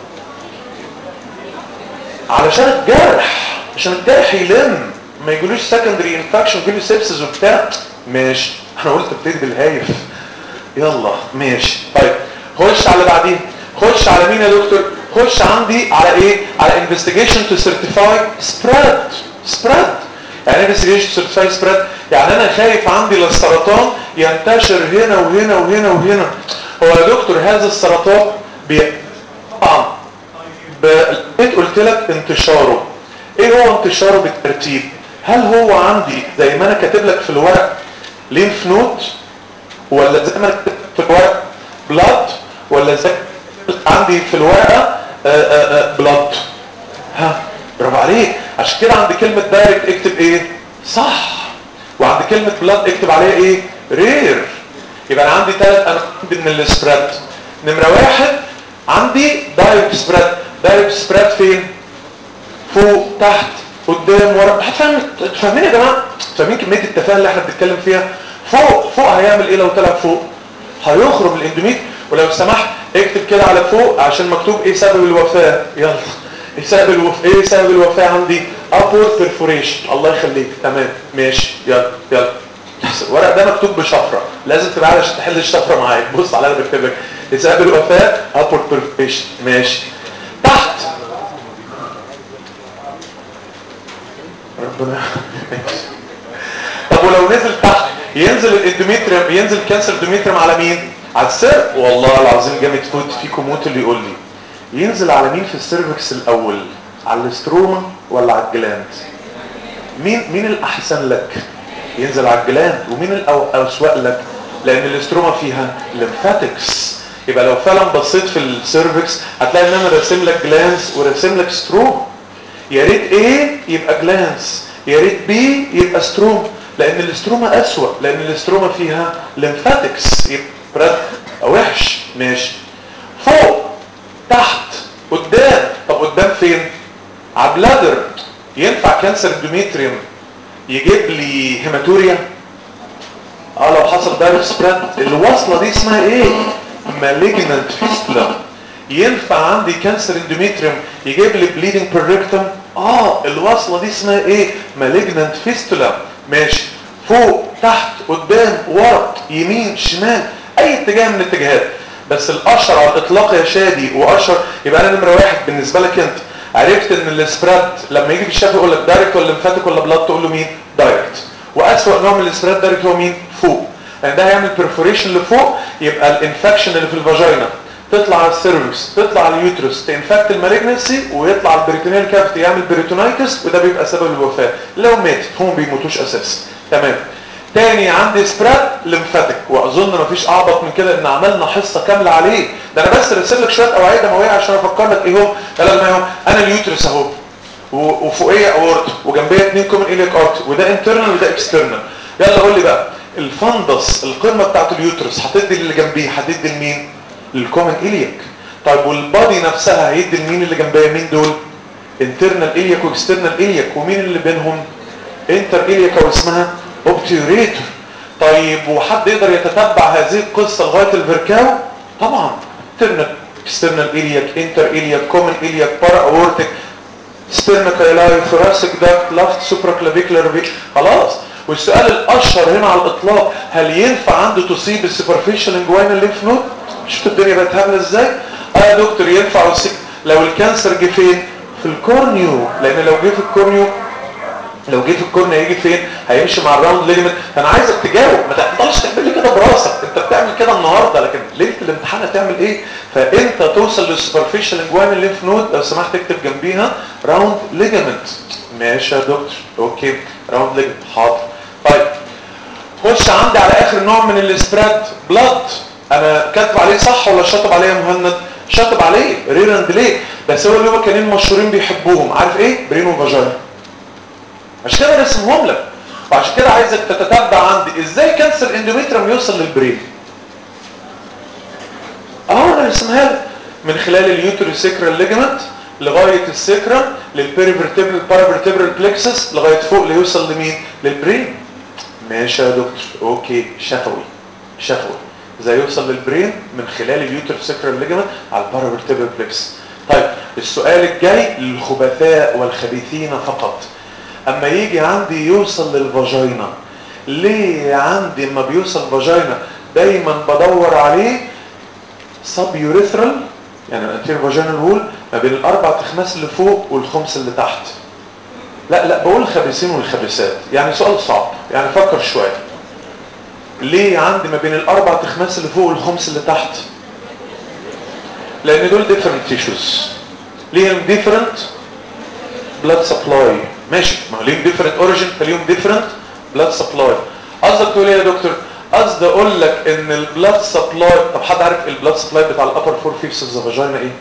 علشان الجرح عشان الجرح يلم ما يجيلوش سكندري انفكشن يجيله سيبسز وبتاع ماشي انا قلت ابتدي بالهايف يلا ماشي طيب خش على بعدين خش على مين يا دكتور خش عندي على ايه على investigation to certify spread spread يعني investigation to certify spread يعني انا خايف عندي للسرطان ينتشر هنا وهنا وهنا وهنا هو يا دكتور هذا السرطان بي... طبعا بقيت قلت لك انتشاره ايه هو انتشاره بالترتيب هل هو عندي زي ما انا كاتب لك في الورق لينف نود ولا زي ما انا كاتب في الورق بلاد ولا زي عندي في الورقه بلاد ها برافو عليك عشان كده عند كلمه دايركت اكتب ايه صح وعند كلمه بلاد اكتب عليها ايه رير يبقى انا عندي ثلاث انواع من السبريد نمره واحد عندي دايركت سبريد دايركت سبريد فين فوق تحت قدام ورا هتفهم فاهمين يا جماعه فاهمين كميه التفاهه اللي احنا بنتكلم فيها فوق فوق هيعمل ايه لو طلع فوق هيخرج من الاندوميت ولو سمحت اكتب كده على فوق عشان مكتوب ايه سبب الوفاه يلا ايه سبب الوفاه ايه سبب الوفاه عندي ابور بيرفوريشن الله يخليك تمام ماشي يلا يلا الورق ده مكتوب بشفره لازم تبقى عارف عشان تحل الشفره معايا بص على اللي بكتب لك سبب الوفاه ابور بيرفوريشن ماشي تحت ربنا طب ولو نزل تحت ينزل الاندوميتريوم ينزل كانسر اندوميتريوم على مين على السر والله العظيم جامد فوت فيكم موت اللي يقول لي ينزل على مين في السيرفكس الاول على الاستروما ولا على الجلاند مين مين الاحسن لك ينزل على الجلاند ومين الاوسوأ لك لان الاستروما فيها ليمفاتكس يبقى لو فعلا بصيت في السيرفكس هتلاقي ان انا راسم لك جلانس وراسم لك ستروما يا ريت ايه يبقى جلانس يا ريت بي يبقى ستروما لان الاستروما اسوأ لان الاستروما فيها ليمفاتكس يبقى وحش ماشي فوق تحت قدام طب قدام فين على بلادر ينفع كانسر اندوميتريوم يجيب لي هيماتوريا اه لو حصل دايركت سبريد الوصله دي اسمها ايه مالجنانت فيستولا ينفع عندي كانسر اندوميتريوم يجيب لي بليدنج بيركتم اه الوصله دي اسمها ايه مالجنانت فيستولا ماشي فوق تحت قدام ورا يمين شمال اي اتجاه من الاتجاهات بس الاشهر على الاطلاق يا شادي واشهر يبقى انا نمره واحد بالنسبه لك انت عرفت ان السبراد لما يجي في الشفا يقول لك دايركت ولا لمفاتيك ولا بلاد تقول له مين دايركت واسوأ نوع من السبراد دايركت هو مين فوق يعني ده هيعمل بيرفوريشن لفوق يبقى الانفكشن اللي في الفاجينا تطلع على السيرفكس تطلع على اليوترس تنفكت المالجنسي ويطلع على البريتونيال كافيتي يعمل بريتونايتس وده بيبقى سبب الوفاه لو ماتت هم ما بيموتوش اساسا تمام تاني عندي سبراد لمفاتيك واظن مفيش اعبط من كده ان عملنا حصه كامله عليه ده انا بس رسل لك شويه اوعيه دمويه عشان افكر لك ايه هو قال ما هو انا اليوترس اهو وفوقيه اورت وجنبيه اثنين كومن ايليك ارت وده انترنال وده اكسترنال يلا قول لي بقى الفندس القمه بتاعت اليوترس هتدي اللي جنبيه هتدي لمين للكومن ايليك طيب والبادي نفسها هيدي لمين اللي جنبيه مين دول انترنال ايليك واكسترنال ايليك ومين اللي بينهم انتر ايليك او اسمها اوبتيوريتور طيب وحد يقدر يتتبع هذه القصة لغاية الفيركاو طبعا انترنال اكسترنال ايليك انتر ايليك كومن ايليك بارا اورتيك ستيرنكايلاي ثوراسيك داكت لافت سوبرا كلافيكولار خلاص والسؤال الاشهر هنا على الاطلاق هل ينفع عنده تصيب السوبرفيشال انجوينال ليمف نود شفت الدنيا بقت هبله ازاي اه يا دكتور ينفع يصيب لو الكانسر جه فين في الكورنيو لان لو جه في الكورنيو لو جه في الكورنيا هيجي فين هيمشي مع الراوند ليجمنت فانا عايزك تجاوب ما تفضلش تعمل لي كده براسك انت بتعمل كده النهارده لكن ليله الامتحان هتعمل ايه فانت توصل للسوبرفيشال انجوينال ليمف نود لو سمحت اكتب جنبيها راوند ليجمنت ماشي يا دكتور اوكي راوند ليجمنت حاضر طيب خش عندي على اخر نوع من السبراد بلاد انا كاتب عليه صح ولا شاطب عليه يا مهند شاطب عليه ريراند ليه بس هو اللي هو كانين مشهورين بيحبوهم عارف ايه برين وفاجينا عشان كده رسمهم لك وعشان كده عايزك تتتبع عندي ازاي كانسر اندوميتريوم يوصل للبرين اه انا رسمها لك من خلال اليوتروسيكرال ليجمنت لغايه السكرم للبيريفرتبرال بارافرتبرال بلكسس لغايه فوق ليوصل لمين للبرين ماشي يا دكتور اوكي شفوي شفوي ازاي يوصل للبرين من خلال اليوتروسيكرال ليجمنت على البارافرتبرال بلكسس طيب السؤال الجاي للخبثاء والخبيثين فقط اما يجي عندي يوصل للفاجينا ليه عندي اما بيوصل فاجينا دايما بدور عليه سب يوريثرال يعني الانتير فاجينال وول ما بين الاربع تخماس اللي فوق والخمس اللي تحت لا لا بقول الخبيثين والخبيثات يعني سؤال صعب يعني فكر شويه ليه عندي ما بين الاربع تخماس اللي فوق والخمس اللي تحت لان دول different tissues ليهم different blood supply ماشي ما ليهم ديفرنت اوريجين فليهم ديفرنت بلاد سبلاي قصدك تقول ايه يا دكتور قصدي اقول لك ان البلاد سبلاي طب حد عارف البلاد سبلاي بتاع الابر فور فيفس اوف ذا فاجينا ايه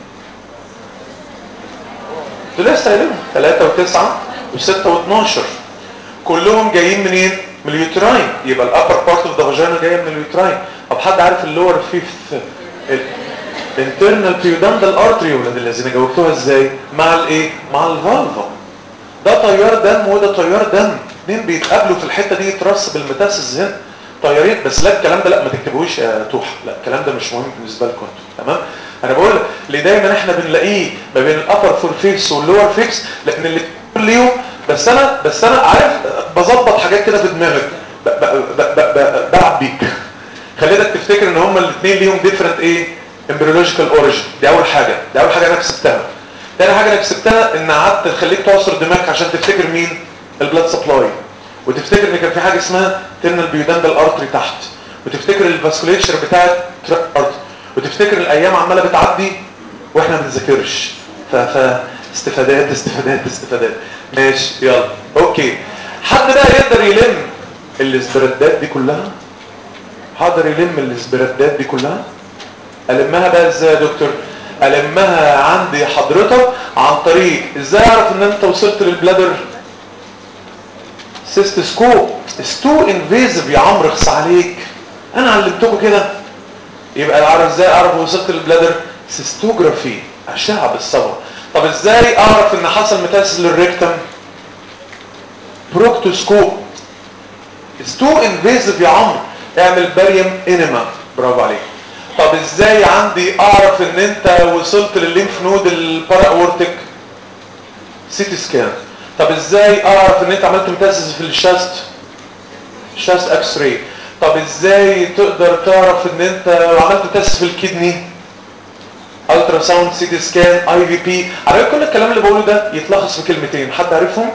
دول لسه قايلينهم 3 و9 و6 و12 كلهم جايين منين من اليوتراين يبقى الابر بارت اوف ذا فاجينا جايه من اليوتراين طب حد عارف اللور فيفث الانترنال بيوداندال ارتري ولاد الذين جاوبتوها ازاي مع الايه مع الفالفا ده تيار دم وده تيار دم اثنين بيتقابلوا في الحته دي يترص بالمتاسس هنا طيارين بس لا الكلام ده لا ما تكتبوش يا توحه لا الكلام ده مش مهم بالنسبه لكم انتوا تمام انا بقول ليه دايما احنا بنلاقيه ما بين الابر فور فيكس واللور فيكس لان اللي ليهم بس انا بس انا عارف بظبط حاجات كده في دماغك بلعب بيك خليتك تفتكر ان هما الاثنين ليهم ديفرنت ايه امبريولوجيكال اوريجين دي اول حاجه دي اول حاجه انا كسبتها تاني حاجة انا كسبتها ان قعدت تخليك تعصر دماغك عشان تفتكر مين البلاد سبلاي وتفتكر ان كان في حاجة اسمها ترنال بيوداندال ارتري تحت وتفتكر الفاسكوليتشر بتاعت ارتري وتفتكر الايام عمالة بتعدي واحنا ما بنذاكرش ف... ف... استفادات استفادات استفادات ماشي يلا اوكي حد بقى يقدر يلم الاسبردات دي كلها حاضر يلم الاسبردات دي كلها المها بقى ازاي يا دكتور المها عندي حضرتك عن طريق ازاي اعرف ان انت وصلت للبلادر سيستسكوب ستو انفيزيف يا عمرو اخص عليك انا علمتكم كده يبقى اعرف ازاي اعرف وصلت للبلادر سيستوجرافي اشعه بالصبر طب ازاي اعرف ان حصل متاسس للريكتم بروكتوسكوب ستو انفيزيف يا عمرو اعمل باريوم انما برافو عليك طب ازاي عندي اعرف ان انت وصلت للليمف نود البارا اورتيك سيتي سكان طب ازاي اعرف ان انت عملت متاسس في الشاست شاست اكس راي طب ازاي تقدر تعرف ان انت عملت متاسس في الكدني الترا ساوند سي تي سكان اي في بي عارف كل الكلام اللي بقوله ده يتلخص في كلمتين حد عارفهم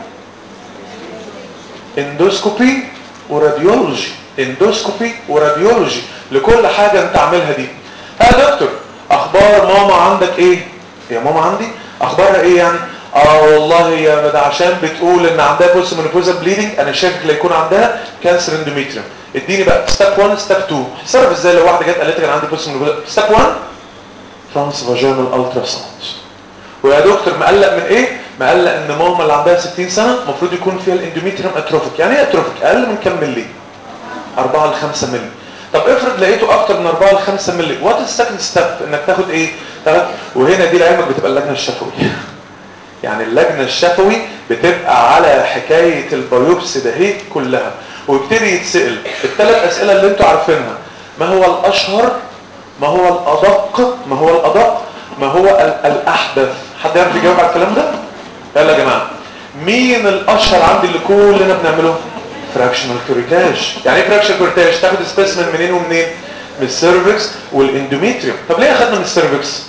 اندوسكوبي وراديولوجي اندوسكوبي وراديولوجي لكل حاجة انت عاملها دي ها دكتور اخبار ماما عندك ايه يا ماما عندي اخبارها ايه يعني اه والله يا ده عشان بتقول ان عندها بوست مونوبوزال بليدنج انا شاكك لا يكون عندها كانسر اندوميتريوم اديني بقى ستيب 1 ستيب 2 هتصرف ازاي لو واحده جت قالت لك انا عندي بوست مونوبوزال ستيب 1 ترانس فاجينال الترا ساوند ويا دكتور مقلق من ايه مقلق ان ماما اللي عندها 60 سنه المفروض يكون فيها الاندوميتريوم اتروفيك يعني ايه اتروفيك اقل من كام ملي 4 ل 5 ملي طب افرض لقيته اكتر من 4 ل 5 ملي وات السكند ستيب انك تاخد ايه تاخد وهنا دي لعلمك بتبقى اللجنه الشفوي يعني اللجنه الشفوي بتبقى على حكايه البيوبسي ده هي كلها ويبتدي يتسال الثلاث اسئله اللي انتوا عارفينها ما هو الاشهر ما هو الادق ما هو الادق ما هو ال- الاحدث حد يعرف يجاوب على الكلام ده يلا يا جماعه مين الاشهر عندي اللي كلنا بنعمله فراكشنال كوريتاج يعني ايه فراكشنال كوريتاج تاخد سبيسمن منين ومنين من السيرفكس والاندوميتريوم طب ليه اخدنا من السيرفكس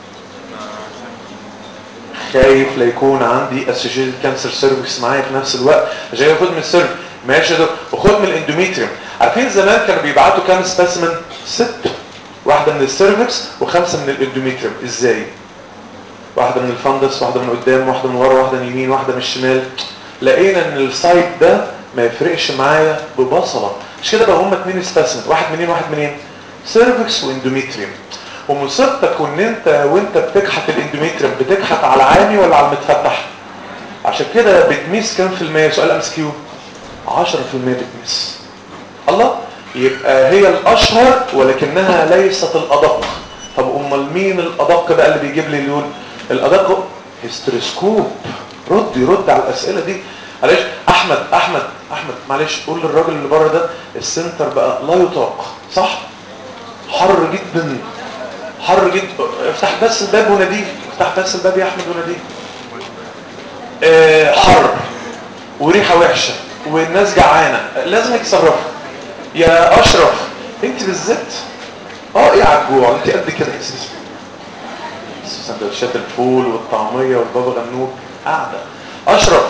خايف لا يكون عندي اسوشيتد كانسر سيرفكس معايا في نفس الوقت عشان كده خد من السيرفكس ماشي ده وخد من الاندوميتريوم عارفين زمان كانوا بيبعتوا كام سبيسمن ست واحده من السيرفكس وخمسه من الاندوميتريوم ازاي واحده من الفندس واحده من قدام واحده من ورا واحده من اليمين واحده من الشمال لقينا ان السايت ده ما يفرقش معايا ببصله مش كده بقى هم اتنين سبيسمن واحد منين واحد منين سيرفكس واندوميتريوم ومصيبتك وان انت وانت بتكحت الاندوميتريوم بتكحت على العامي ولا على المتفتح عشان كده بتميس كام في المية سؤال ام كيو 10% بتميس الله يبقى هي الاشهر ولكنها ليست الادق طب امال مين الادق بقى اللي بيجيب لي اللون الادق هيستروسكوب رد يرد على الاسئله دي معلش احمد احمد احمد معلش قول للراجل اللي بره ده السنتر بقى لا يطاق صح حر جدا حر جدا افتح بس الباب وناديه افتح بس الباب يا احمد وناديه اه حر وريحه وحشه والناس جعانه لازم يتصرفوا يا اشرف انت بالذات اه ايه على الجوع انت قد كده يا سيدي سندوتشات الفول والطعميه والبابا غنوج قاعده اشرف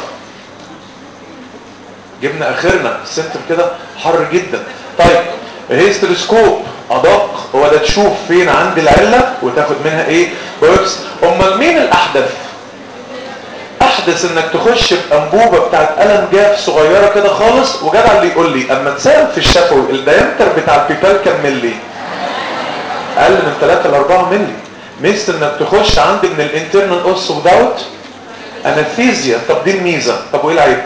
جبنا اخرنا السنتر كده حر جدا طيب هيستروسكوب ادق هو ده تشوف فين عند العله وتاخد منها ايه بوكس امال مين الاحدث احدث انك تخش بانبوبه بتاعت قلم جاف صغيره كده خالص وجدع اللي يقول لي اما تسال في الشفوي الدايمتر بتاع البيبال كام ملي اقل من 3 ل 4 ملي مثل انك تخش عندي من الانترنال اوس وداوت انستيزيا طب دي الميزه طب وايه العيب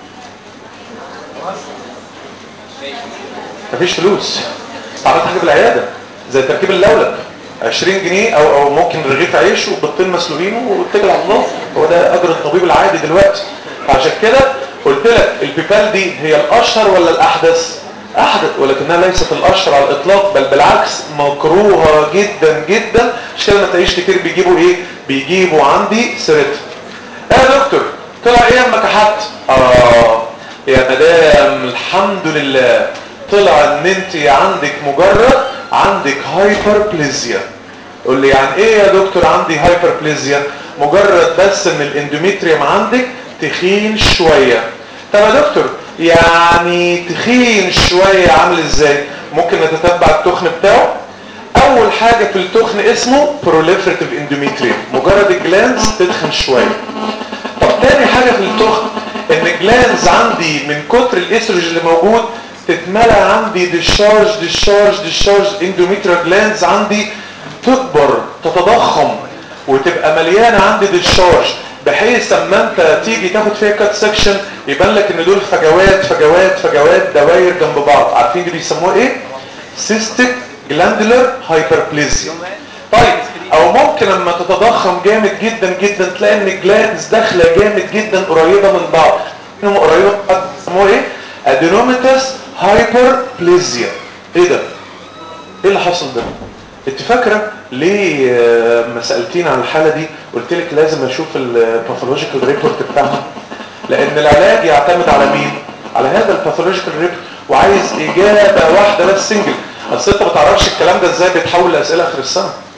مفيش فلوس عملت حاجه بالعياده زي تركيب اللولب 20 جنيه او او ممكن رغيف عيش وبيضتين مسلوقين واتكل على الله هو ده اجر الطبيب العادي دلوقتي عشان كده قلت لك البيبال دي هي الاشهر ولا الاحدث احدث ولكنها ليست الاشهر على الاطلاق بل بالعكس مكروهه جدا جدا عشان كده ما تلاقيش كتير بيجيبوا ايه بيجيبوا عندي سيرتها ايه يا دكتور طلع ايه اما كحت اه يا مدام الحمد لله طلع ان انت عندك مجرد عندك هايبربليزيا قول لي يعني ايه يا دكتور عندي هايبربليزيا مجرد بس ان الاندوميتريوم عندك تخين شوية طب يا دكتور يعني تخين شوية عامل ازاي ممكن نتتبع التخن بتاعه اول حاجة في التخن اسمه proliferative endometrium مجرد الجلانز تدخن شوية طب تاني حاجة في التخن ان الجلانز عندي من كتر الاستروجين اللي موجود تتملى عندي ديشارج ديشارج ديشارج اندوميتريال جلانز عندي تكبر تتضخم وتبقى مليانه عندي ديشارج بحيث اما انت تيجي تاخد فيها كات سكشن يبان لك ان دول فجوات فجوات فجوات دواير جنب بعض عارفين دي بيسموها ايه سيستيك جلاندولار هايبربليزيا طيب او ممكن لما تتضخم جامد جدا جدا تلاقي ان الجلانز داخله جامد جدا قريبه من بعض انهم قريبه بيسموها ايه ادينوميتاس هايبربليزيا ايه ده ايه اللي حصل ده انت فاكره ليه ما سالتيني عن الحاله دي قلت لك لازم اشوف الباثولوجيكال ريبورت بتاعها لان العلاج يعتمد على مين على هذا الباثولوجيكال ريبورت وعايز اجابه واحده بس سنجل اصل انت ما تعرفش الكلام ده ازاي بيتحول لاسئله اخر السنه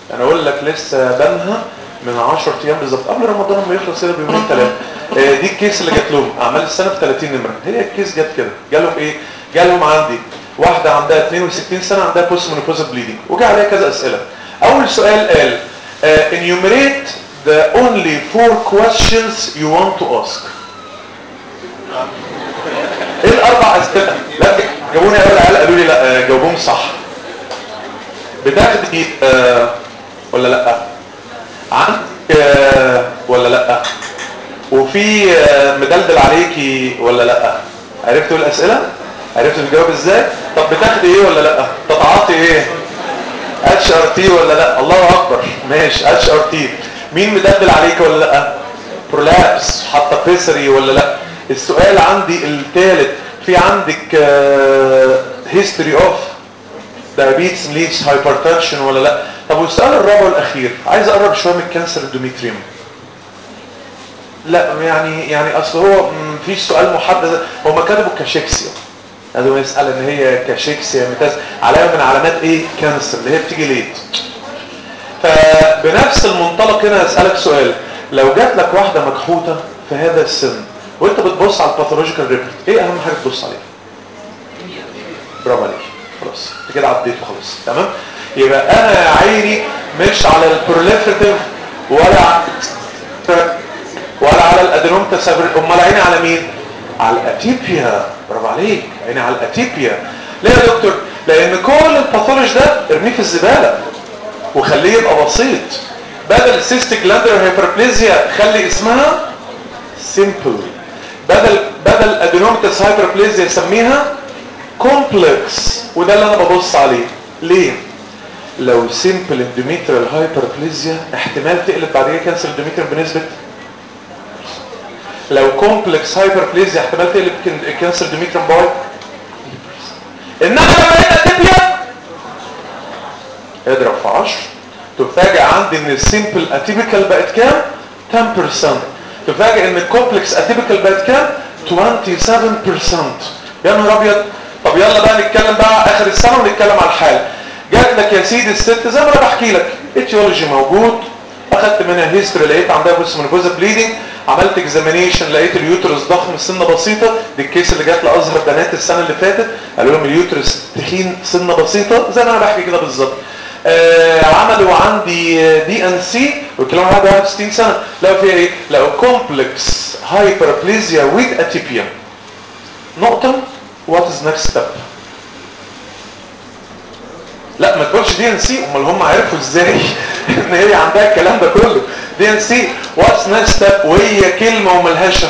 انا اقول لك لسه بنها من 10 ايام بالظبط قبل رمضان ما يخلص كده بيومين ثلاثه آه، دي الكيس اللي جات لهم اعمال السنه ب 30 نمره هي الكيس جت كده جالهم ايه جالهم عندي واحده عندها 62 سنه عندها بوست مونوبوزال بليدنج وجا عليها كذا اسئله اول سؤال قال uh, enumerate the only four questions you want to ask ايه الاربع اسئله لا جاوبوني اول عيال قالوا لي لا آه، جاوبهم صح بتاخدي آه ولا لا عندك آه ولا لا وفي آه مدلدل عليكي ولا لا عرفتوا الاسئله عرفتوا تجاوب ازاي طب بتاخدي ايه ولا لا تتعاطي ايه اتش ار تي ولا لا الله اكبر ماشي اتش ار تي مين مدلدل عليك ولا لا برولابس حاطه بيسري ولا لا السؤال عندي الثالث في عندك هيستوري اوف دايابيتس مليتس هايبرتنشن ولا لا طب والسؤال الرابع والاخير عايز اقرب شويه من كانسر الدوميتريوم لا يعني يعني اصل هو مفيش سؤال محدد هم كتبوا كاشيكسيا هذا هو يسال ان هي كاشيكسيا متاز علامه من علامات ايه كانسر اللي هي بتيجي ليت فبنفس المنطلق هنا اسالك سؤال لو جات لك واحده مكحوته في هذا السن وانت بتبص على الباثولوجيكال ريبورت ايه اهم حاجه تبص عليها برافو عليك خلاص انت كده عديت خلاص تمام يبقى انا عيني مش على البروليفريتيف ولا على ولا على الادينوم تسابر امال عيني على مين على الاتيبيا برافو عليك عيني على الاتيبيا ليه يا دكتور لان كل الباثولوجي ده ارميه في الزباله وخليه يبقى بسيط بدل سيستيك جلاندر هايبربليزيا خلي اسمها سيمبل بدل بدل ادينومتس هايبربليزيا سميها كومبلكس وده اللي انا ببص عليه ليه لو سيمبل اندوميتريال هايبربليزيا احتمال تقلب بعد كده كانسر اندوميتريال بنسبه لو كومبلكس هايبربليزيا احتمال تقلب كانسر اندوميتريال باي انما لما هنا تبيا اضرب في 10 تفاجئ عندي ان السيمبل اتيبيكال بقت كام 10% تفاجئ ان الكومبلكس اتيبيكال بقت كام 27% يا نهار ابيض طب يلا بقى نتكلم بقى اخر السنه ونتكلم على الحال جات لك يا سيدي الست زي ما انا بحكي لك اتيولوجي موجود اخدت منها هيستوري لقيت عندها بص منفوزا بليدنج عملت اكزامينيشن لقيت اليوترس ضخم سنه بسيطه دي الكيس اللي جات لازهر بنات السنه اللي فاتت قالوا لهم اليوترس تخين سنه بسيطه زي ما انا بحكي كده بالظبط آه عملوا عندي دي ان سي والكلام ده 61 سنه لقوا فيها ايه لقوا كومبلكس هايبربليزيا ويز اتيبيا نقطه وات از نيكست ستيب لا ما تقولش دي ان سي امال هم عرفوا ازاي ان هي عندها الكلام ده كله دي ان سي واتس نيكست ستيب وهي كلمه وملهاش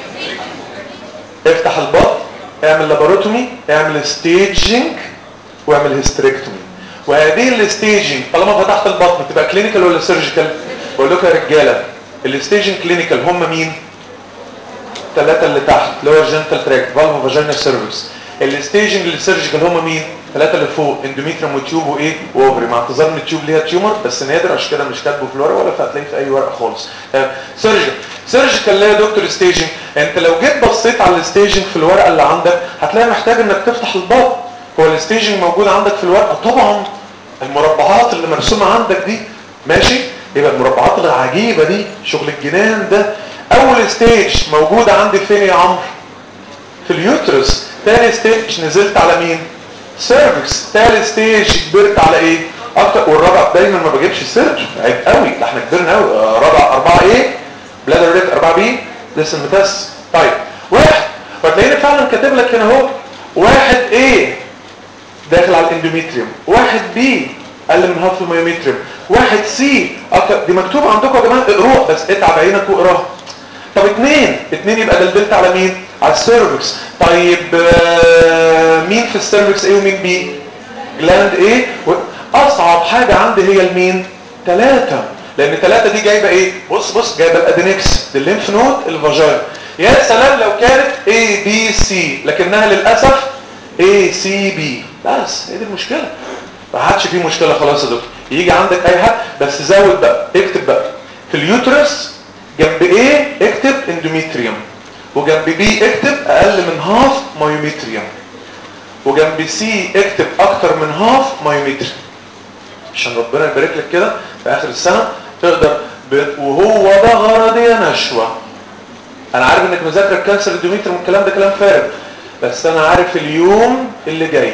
افتح البطن اعمل لاباروتومي اعمل ستيجنج واعمل هيستريكتومي وهذه الستيجنج طالما فتحت البطن تبقى كلينيكال ولا سيرجيكال بقول لكم يا رجاله الستيجنج كلينيكال هم مين الثلاثه اللي تحت اللي هو الجنتال تراكت فالفا فاجينا سيرفكس الستيجنج السيرجيكال هم مين ثلاثه اللي فوق اندوميتريوم وتيوب وايه واوفري مع اعتذار ان التيوب ليها تيومر بس نادر عشان كده مش كاتبه في الورقه ولا هتلاقيه في اي ورقه خالص سيرجيكال سيرجيكال ليه يا دكتور ستيجنج انت لو جيت بصيت على الستيجنج في الورقه اللي عندك هتلاقي محتاج انك تفتح البطن هو الستيجنج موجود عندك في الورقه طبعا المربعات اللي مرسومه عندك دي ماشي يبقى المربعات العجيبه دي شغل الجنان ده اول ستيج موجود عندي فين يا عمرو في اليوترس تاني ستيج نزلت على مين سيرفكس تالت ستيج كبرت على ايه اكتر والرابع دايما ما بجيبش سيرج عيب قوي ده احنا كبرنا قوي رابع اربعه ايه بلادر ريت اربعه بي لسه متس طيب واحد وهتلاقيني فعلا كاتب لك هنا اهو واحد ايه داخل على الاندوميتريوم واحد بي اقل من هاف الميوميتريوم واحد سي أكتر. دي مكتوب عندكم يا جماعه اقروها بس اتعب عينك واقراها طب اتنين اتنين يبقى دلدلت على مين على السيرفكس طيب آه مين في السيرفكس ايه ومين بي جلاند ايه و... اصعب حاجة عندي هي المين ثلاثة لان ثلاثة دي جايبة ايه بص بص جايبة الادينكس الليمف نود الفاجاين يا سلام لو كانت A B C لكنها للأسف A C B بس هي دي المشكلة ما عادش فيه مشكلة خلاص يا دكتور يجي عندك اي حاجة بس زود بقى اكتب بقى في اليوترس جنب A اكتب اندوميتريوم وجنب B اكتب اقل من هاف مايوميتريوم وجنب C اكتب اكتر من هاف مايوميتريوم عشان ربنا يبارك لك كده في اخر السنه تقدر ب... وهو ده غرضي يا نشوه انا عارف انك مذاكر الكانسر الدوميتر والكلام ده كلام فارغ بس انا عارف اليوم اللي جاي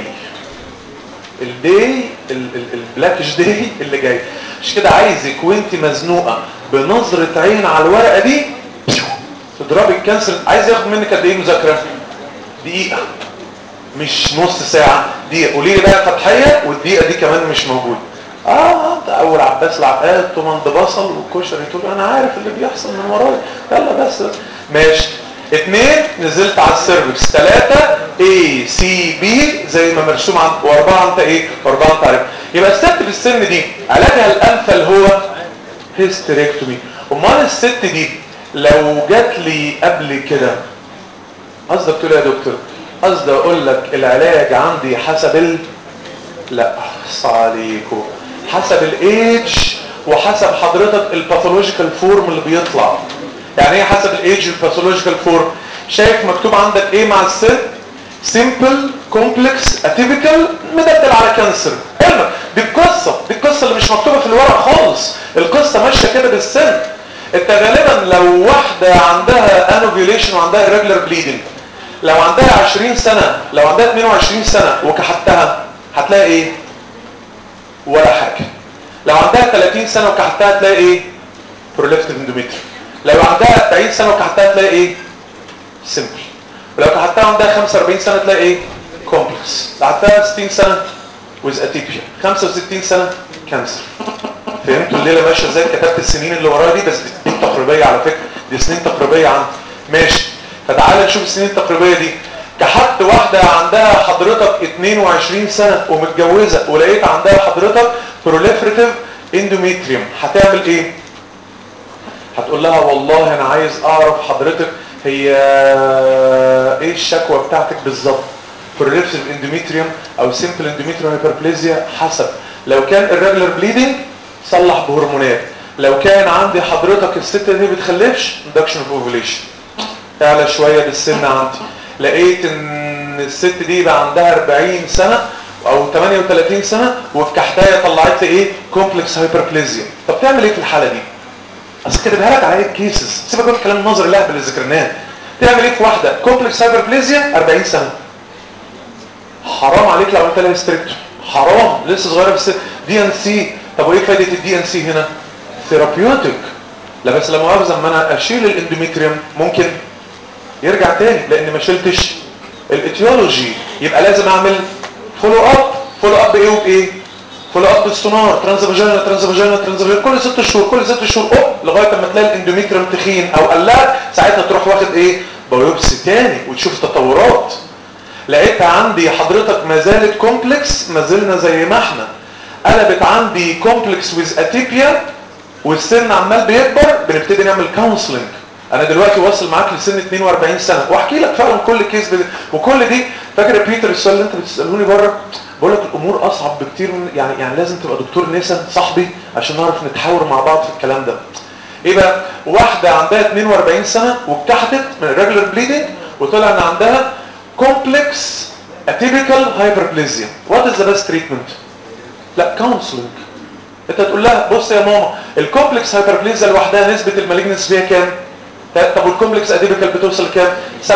الدي البلاكش دي اللي جاي مش كده عايزك وانت مزنوقه بنظره عين على الورقه دي تضربي الكانسر عايز ياخد منك قد ايه مذاكره دقيقه مش نص ساعه دقيقه قولي لي بقى فتحيه والدقيقه دي كمان مش موجوده اه انت اول عباس العقاد طمند بصل وكشري تقول انا عارف اللي بيحصل من ورايا يلا بس ماشي اثنين نزلت على السيرفكس ثلاثة A C B زي ما مرسوم عن واربعة انت ايه واربعة انت عارف يبقى الست في السن دي علاجها الامثل هو هيستريكتومي امال الست دي لو جات لي قبل كده قصدك تقول يا دكتور قصدي اقول لك العلاج عندي حسب ال لا اخص عليكم حسب الايدج وحسب حضرتك الباثولوجيكال فورم اللي بيطلع يعني ايه حسب الايدج والباثولوجيكال فورم شايف مكتوب عندك ايه مع السن سيمبل كومبلكس اتيبيكال مدلدل على كانسر حلو دي القصه دي القصه اللي مش مكتوبه في الورق خالص القصه ماشيه كده بالسن انت غالبا لو واحده عندها انوفيوليشن وعندها irregular bleeding لو عندها 20 سنه لو عندها 22 سنه وكحتها هتلاقي ايه ولا حاجه لو عندها 30 سنه وكحتها هتلاقي ايه proliferative endometrium لو عندها 40 سنه وكحتها تلاقي ايه سيمبل ولو كحتها عندها 45 سنه تلاقي ايه كومبلكس لو عندها 60 سنه ويز اتيبيا 65 سنه كانسر فهمتوا الليله ماشيه ازاي كتبت السنين اللي ورايا دي بس دي سنين تقريبيه على فكره دي سنين تقريبيه عندي ماشي فتعالى نشوف السنين التقريبيه دي كحت واحده عندها حضرتك 22 سنه ومتجوزه ولقيت عندها حضرتك بروليفريتيف اندوميتريوم هتعمل ايه هتقول لها والله انا عايز اعرف حضرتك هي ايه الشكوى بتاعتك بالظبط بروليفريتيف اندوميتريوم او سيمبل اندوميتريوم هايبربليزيا حسب لو كان الريجولار بليدنج صلح بهرمونات لو كان عندي حضرتك الست دي ما بتخلفش اندكشن اوف اوفيليشن اعلى شويه بالسن عندي لقيت ان الست دي بقى عندها 40 سنه او 38 سنه وفي كحتايه طلعت لي ايه كومبلكس هايبربليزيا طب تعمل ايه في الحاله دي اصل كاتبها لك على كيسز سيبك من الكلام النظري اللي اللي ذكرناه تعمل ايه في واحده كومبلكس هايبربليزيا 40 سنه حرام عليك لو عملت لها هيستريكتوم حرام لسه صغيره في السن دي ان سي طب وايه فايده الدي ان سي هنا ثيرابيوتيك لا بس لما مؤاخذه اما انا اشيل الاندوميتريوم ممكن يرجع تاني لان ما شلتش الاتيولوجي يبقى لازم اعمل فولو اب فولو اب بايه وبايه فولو اب بالسونار ترانزفاجينا ترانزفاجينا ترانزفاجينا كل ست شهور كل ست شهور اوب لغايه اما تلاقي الاندوميتريوم تخين او قلات ساعتها تروح واخد ايه بايوبسي تاني وتشوف تطورات لقيتها عندي حضرتك ما زالت كومبلكس ما زلنا زي ما احنا قلبت عندي كومبلكس ويز اتيبيا والسن عمال بيكبر بنبتدي نعمل كونسلنج انا دلوقتي واصل معاك لسن 42 سنه واحكي لك فعلا كل كيس بد... وكل دي فاكر بيتر السؤال اللي انت بتسالوني بره بقول لك الامور اصعب بكتير من يعني يعني لازم تبقى دكتور نسا صاحبي عشان نعرف نتحاور مع بعض في الكلام ده ايه بقى واحده عندها 42 سنه واتكحتت من الريجولار بليدنج وطلع ان عندها كومبلكس اتيبيكال هايبربليزيا وات از ذا بيست تريتمنت لا كونسلنج انت تقول لها بص يا ماما الكومبلكس هايبربليزيا لوحدها نسبه المالجنس فيها كام طب والكومبلكس اتيبيكال بتوصل كام 27%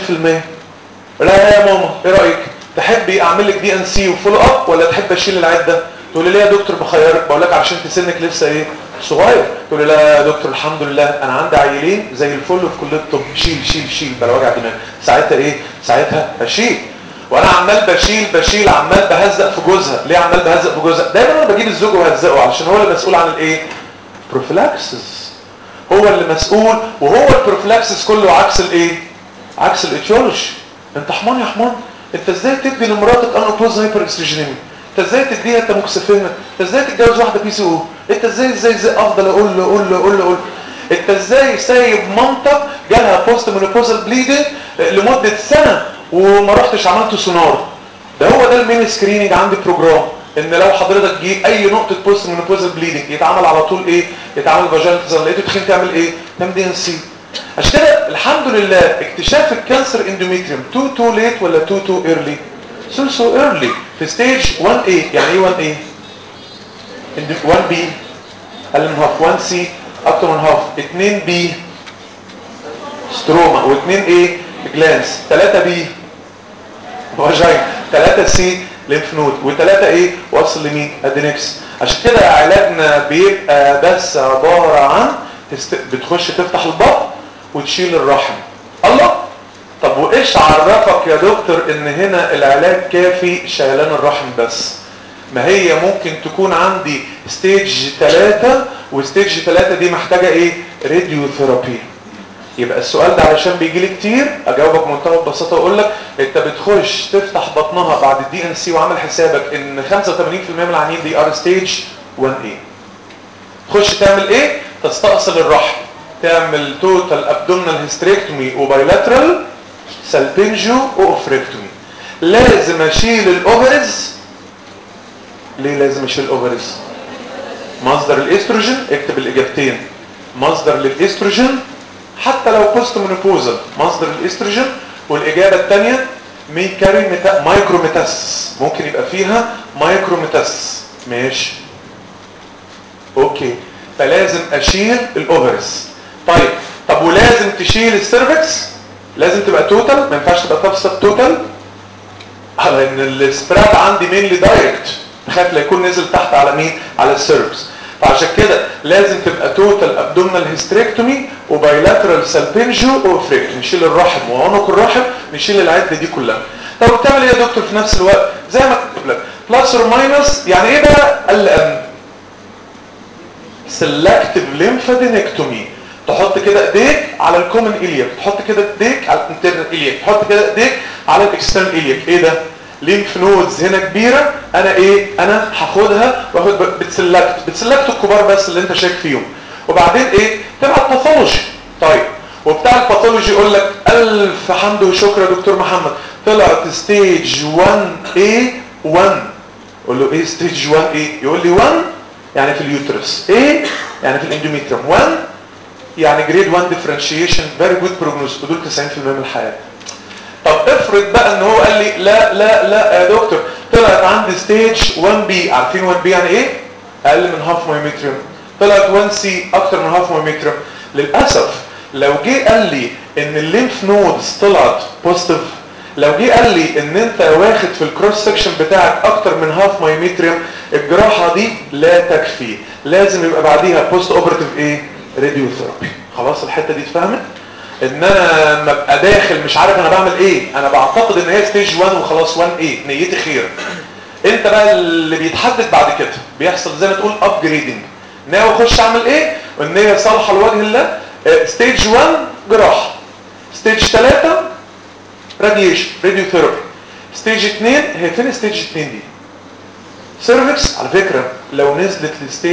لا يا ماما ايه رايك تحبي اعمل لك دي ان سي وفولو اب ولا تحب اشيل العده تقول لي ليه يا دكتور بخيرك بقول لك عشان انت سنك لسه ايه صغير تقول لي لا يا دكتور الحمد لله انا عندي عيلين زي الفل في كليه الطب شيل شيل شيل بلا وجع دماغ ساعتها ايه ساعتها اشيل وانا عمال بشيل بشيل عمال بهزق في جوزها ليه عمال بهزق في جوزها دايما انا بجيب الزوج وهزقه علشان هو اللي مسؤول عن الايه بروفيلاكسس هو اللي مسؤول وهو البروفيلاكسس كله عكس الايه عكس الايتيولوجي انت حمار يا حمار انت ازاي تدي لمراتك انوبوز هايبر استروجينيمي انت ازاي تديها تاموكسيفين انت ازاي تتجوز واحده بي سي او انت ازاي ازاي ازاي افضل اقول له اقول له اقول له اقول انت ازاي سايب مامتك جالها بوست مينوبوزال بليدنج لمده سنه وما رحتش عملت سونار ده هو ده المين سكريننج عندي بروجرام ان لو حضرتك جه اي نقطه بوست مينوبوزال بليدنج يتعمل على طول ايه يتعمل فاجينال لقيته تخين تعمل ايه تعمل دي ان سي عشان كده الحمد لله اكتشاف الكانسر اندوميتريوم تو تو ليت ولا تو تو ايرلي سو سو ايرلي في ستيج 1 a يعني ايه 1 a 1 بي اقل من هاف 1 سي اكتر من هاف 2 بي ستروما و2 ايه جلانس 3 بي فاجاين 3 سي ليمف نود و3 ايه وصل لمين ادينكس عشان كده علاجنا بيبقى بس عباره عن تست... بتخش تفتح البطن وتشيل الرحم الله طب وايش عرفك يا دكتور ان هنا العلاج كافي شيلان الرحم بس ما هي ممكن تكون عندي ستيج 3 وستيج 3 دي محتاجه ايه راديو ثيرابي يبقى السؤال ده علشان بيجي لي كتير اجاوبك بمنتهى البساطه واقول لك انت بتخش تفتح بطنها بعد الدي ان سي وعامل حسابك ان 85% من العيانين دي ار ستيج 1 اي تخش تعمل ايه تستأصل الرحم تعمل توتال ابدومينال هيستريكتومي وبايلاترال سالبنجو واوفريكتومي لازم اشيل الاوفرز ليه لازم اشيل الاوفرز مصدر الاستروجين اكتب الاجابتين مصدر للاستروجين حتى لو بوست مونوبوزال مصدر الاستروجين والاجابه الثانيه ميكاري ميتا مايكرو ميتاسيس ممكن يبقى فيها مايكرو ميتاسيس ماشي اوكي فلازم اشيل الاوفرز طيب طب ولازم تشيل السيرفكس لازم تبقى توتال ما ينفعش تبقى تبسط توتال لان السبراد عندي مينلي دايركت بخاف لا يكون نزل تحت على مين على السيرفكس فعشان كده لازم تبقى توتال ابدومينال هيستريكتومي وبايلاترال سالبنجو اوفريكت نشيل الرحم وعنق الرحم نشيل العده دي كلها طب بتعمل ايه يا دكتور في نفس الوقت زي ما كتب لك بلس اور ماينس يعني ايه بقى ال ام سيلكتيف ليمفادينكتومي تحط كده ايديك على الكومن اليك تحط كده ايديك على الانترنال اليك تحط كده ايديك على الاكسترنال اليك ايه ده ليمف نودز هنا كبيره انا ايه انا هاخدها واخد بتسلكت بتسلكت الكبار بس اللي انت شاك فيهم وبعدين ايه تبعت باثولوجي طيب وبتاع الباثولوجي يقول لك الف حمد وشكر يا دكتور محمد طلعت ستيج 1 ايه 1 اقول له ايه ستيج 1 ايه يقول لي 1 يعني في اليوترس ايه يعني في الاندوميتريوم 1 يعني جريد 1 ديفرنشيشن فيري جود بروجنوز ودول 90% من الحياه طب افرض بقى ان هو قال لي لا لا لا يا دكتور طلعت عندي ستيج 1 بي عارفين 1 بي يعني ايه اقل من هاف مايومتريوم طلعت 1 سي اكتر من هاف مايومتريوم للاسف لو جه قال لي ان الليمف نودز طلعت بوزيتيف لو جه قال لي ان انت واخد في الكروس سكشن بتاعك اكتر من هاف مايومتريوم الجراحه دي لا تكفي لازم يبقى بعديها بوست اوبراتيف ايه راديو ثيرابي خلاص الحته دي اتفهمت ان انا لما ابقى داخل مش عارف انا بعمل ايه انا بعتقد ان هي ستيج 1 وخلاص 1 ايه نيتي خير انت بقى اللي بيتحدد بعد كده بيحصل زي ما تقول ابجريدنج ناوي اخش اعمل ايه والنيه صالحه لوجه الله ستيج 1 جراحه ستيج 3 راديشن راديو ثيرابي ستيج 2 هي فين ستيج 2 دي سيرفكس على فكره لو نزلت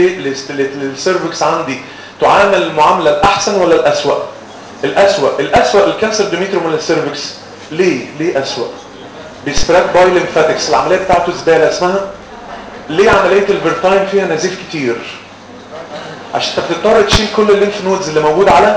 للسيرفكس عندي تعامل المعامله الاحسن ولا الاسوأ الأسوأ الأسوأ الكانسر دوميتروم ولا السيرفكس ليه ليه أسوأ بيسبراد باي ليمفاتكس العملية بتاعته زبالة اسمها ليه عملية الفيرتايم فيها نزيف كتير عشان انت بتضطر تشيل كل الليمف نودز اللي موجود على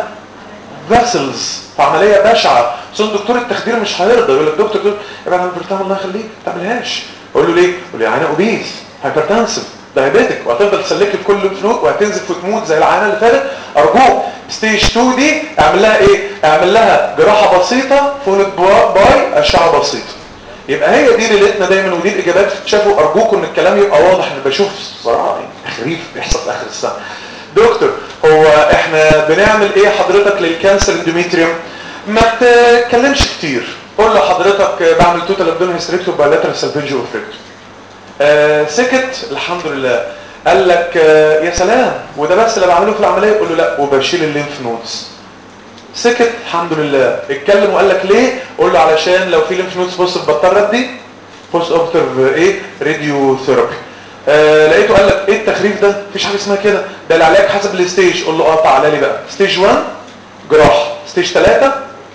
فاسلز في عملية بشعة بس دكتور التخدير مش هيرضى يقول لك دكتور دكتور ابعد عن الفيرتايم الله يخليك ما تعملهاش اقول له ليه؟ يقول لي عينه اوبيز هايبرتنسف دايابيتك وهتفضل تسلك في كل فلوق وهتنزف وتموت زي العينه اللي فاتت ارجوك ستيج 2 دي اعمل لها ايه اعمل لها جراحه بسيطه فولد باي اشعه بسيطه يبقى هي دي ليلتنا دايما ودي الاجابات شافوا ارجوكم ان الكلام يبقى واضح انا بشوف صراحه يعني تخريف بيحصل في اخر السنه دكتور هو احنا بنعمل ايه حضرتك للكانسر اندوميتريوم ما تتكلمش كتير قول له حضرتك بعمل توتال ابدون هيستريكتو بايلاترال سالفنجو افريكتو آه سكت الحمد لله قال لك آه يا سلام وده بس اللي بعمله في العمليه يقول له لا وبشيل الليمف نودز سكت الحمد لله اتكلم وقال لك ليه قول له علشان لو في ليمف نودز بص بضطر ادي بوست اوبتيف ايه راديو ثيرابي آه لقيته قال لك ايه التخريف ده مفيش حاجه اسمها كده ده العلاج حسب الستيج قول له اه تعالى لي بقى ستيج 1 جراحه ستيج 3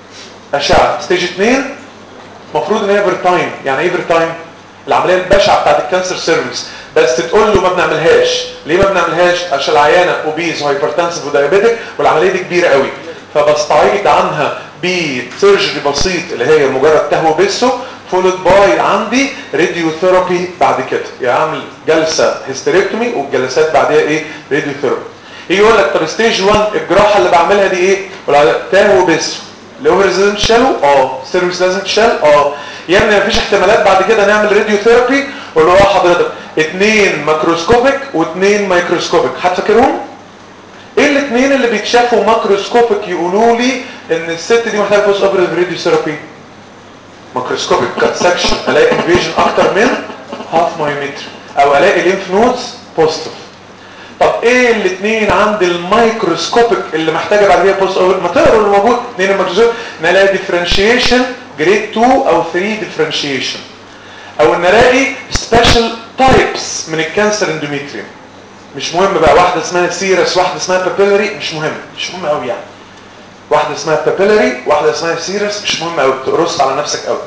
اشعه ستيج 2 المفروض ان هي فيرتايم يعني ايه فيرتايم العمليه البشعه بتاعت الكانسر سيرفيس بس تقول له ما بنعملهاش ليه ما بنعملهاش عشان العيانه اوبيز وهايبرتنسف ودايابيتك والعمليه دي كبيره قوي فبستعيد عنها بسيرجري بسيط اللي هي مجرد تهوى بسه فولد باي عندي راديو ثيرابي بعد كده يعني اعمل جلسه هيستريكتومي والجلسات بعدها ايه راديو ثيرابي يجي يقول لك طب ستيج 1 الجراحه اللي بعملها دي ايه ولا تاهو بس الاوفرز لازم تشاله اه سيرفيس لازم تشال اه يا ابني مفيش احتمالات بعد كده نعمل راديو ثيرابي اقول له اه حضرتك اثنين ماكروسكوبيك واثنين مايكروسكوبيك هتفكرهم ايه الاثنين اللي بيتشافوا ماكروسكوبيك يقولوا لي ان الست دي محتاجه بوست اوبريتيف راديو ثيرابي ماكروسكوبيك كات سكشن الاقي انفيجن اكتر من هاف مايومتر او الاقي ليمف نودز بوزيتيف طب ايه الاثنين عند الميكروسكوبيك اللي محتاجه بعد كده بوست اوبر ما تقروا اللي موجود اثنين الميكروسكوبيك نلاقي ديفرنشيشن جريد 2 او 3 ديفرنشيشن او نلاقي سبيشال تايبس من الكانسر اندوميتريوم مش مهم بقى واحده اسمها سيرس واحده اسمها بابيلاري مش مهم مش مهم قوي يعني واحده اسمها بابيلاري واحده اسمها سيرس مش مهم قوي تقرص على نفسك قوي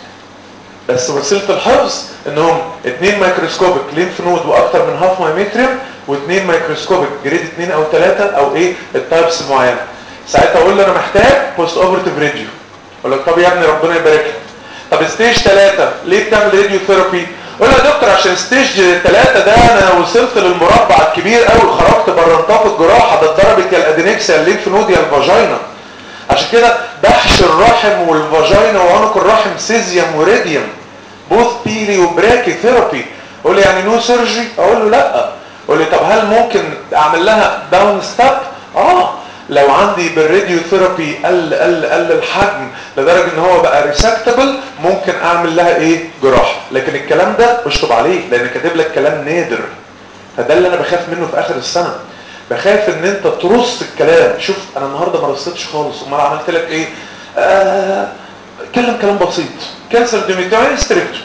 بس وسيله الحفظ انهم اثنين مايكروسكوبيك ليمف نود واكتر من هاف مايمتريوم واثنين مايكروسكوبيك جريد 2 او 3 او ايه التايبس المعينه ساعتها اقول له انا محتاج بوست اوبرتيف راديو اقول لك طب يا ابني ربنا يبارك لك طب ستيج 3 ليه بتعمل راديو ثيرابي قول له يا دكتور عشان ستيج 3 ده انا وصلت للمربع الكبير قوي خرجت بره نطاق الجراحه ده اتضربت يا الادينكس يا الليمف نود يا الفاجينا عشان كده دحش الرحم والفاجينا وعنق الرحم سيزيوم وريديوم بوث بيري وبراكي ثيرابي قول لي يعني نو سيرجري اقول له لا قول لي طب هل ممكن اعمل لها داون ستاب اه لو عندي بالراديو ثيرابي قل قل قل الحجم لدرجه ان هو بقى ريسكتبل ممكن اعمل لها ايه جراحه لكن الكلام ده اشطب عليه لان كاتب لك كلام نادر فده اللي انا بخاف منه في اخر السنه بخاف ان انت ترص الكلام شوف انا النهارده ما رصيتش خالص امال عملت لك ايه آه اتكلم كلام بسيط كانسر ديميتريال ستريكتو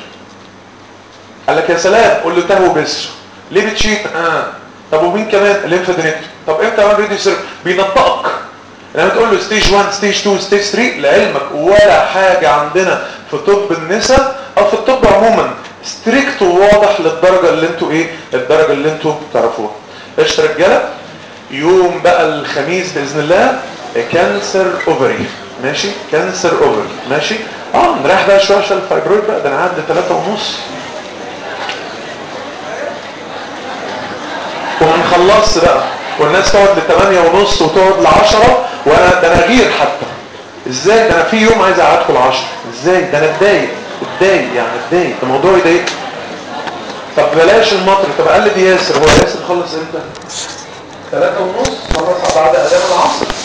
قال لك يا سلام قول له تهو بس ليه بتشيت اه طب ومين كمان الليمفادينكتو طب امتى اعمل ريديو سيرب بينطقك لما تقول له ستيج 1 ستيج 2 ستيج 3 لعلمك ولا حاجه عندنا في طب النساء او في الطب عموما ستريكت وواضح للدرجه اللي انتوا ايه الدرجه اللي انتوا تعرفوها قشطه رجاله يوم بقى الخميس باذن الله كانسر اوفري ماشي كانسر اوفري ماشي اه نريح بقى شويه عشان الفايبرويد بقى ده انا عدى 3 ونص وما نخلصش بقى والناس تقعد ل 8 ونص وتقعد ل 10 وانا ده انا غير حتى ازاي ده انا في يوم عايز اقعدكم ل 10 ازاي ده انا اتضايق اتضايق يعني اتضايق ده الموضوع يضايق طب بلاش المطر طب قلب ياسر هو ياسر خلص امتى؟ 3 ونص خلص بعد اذان العصر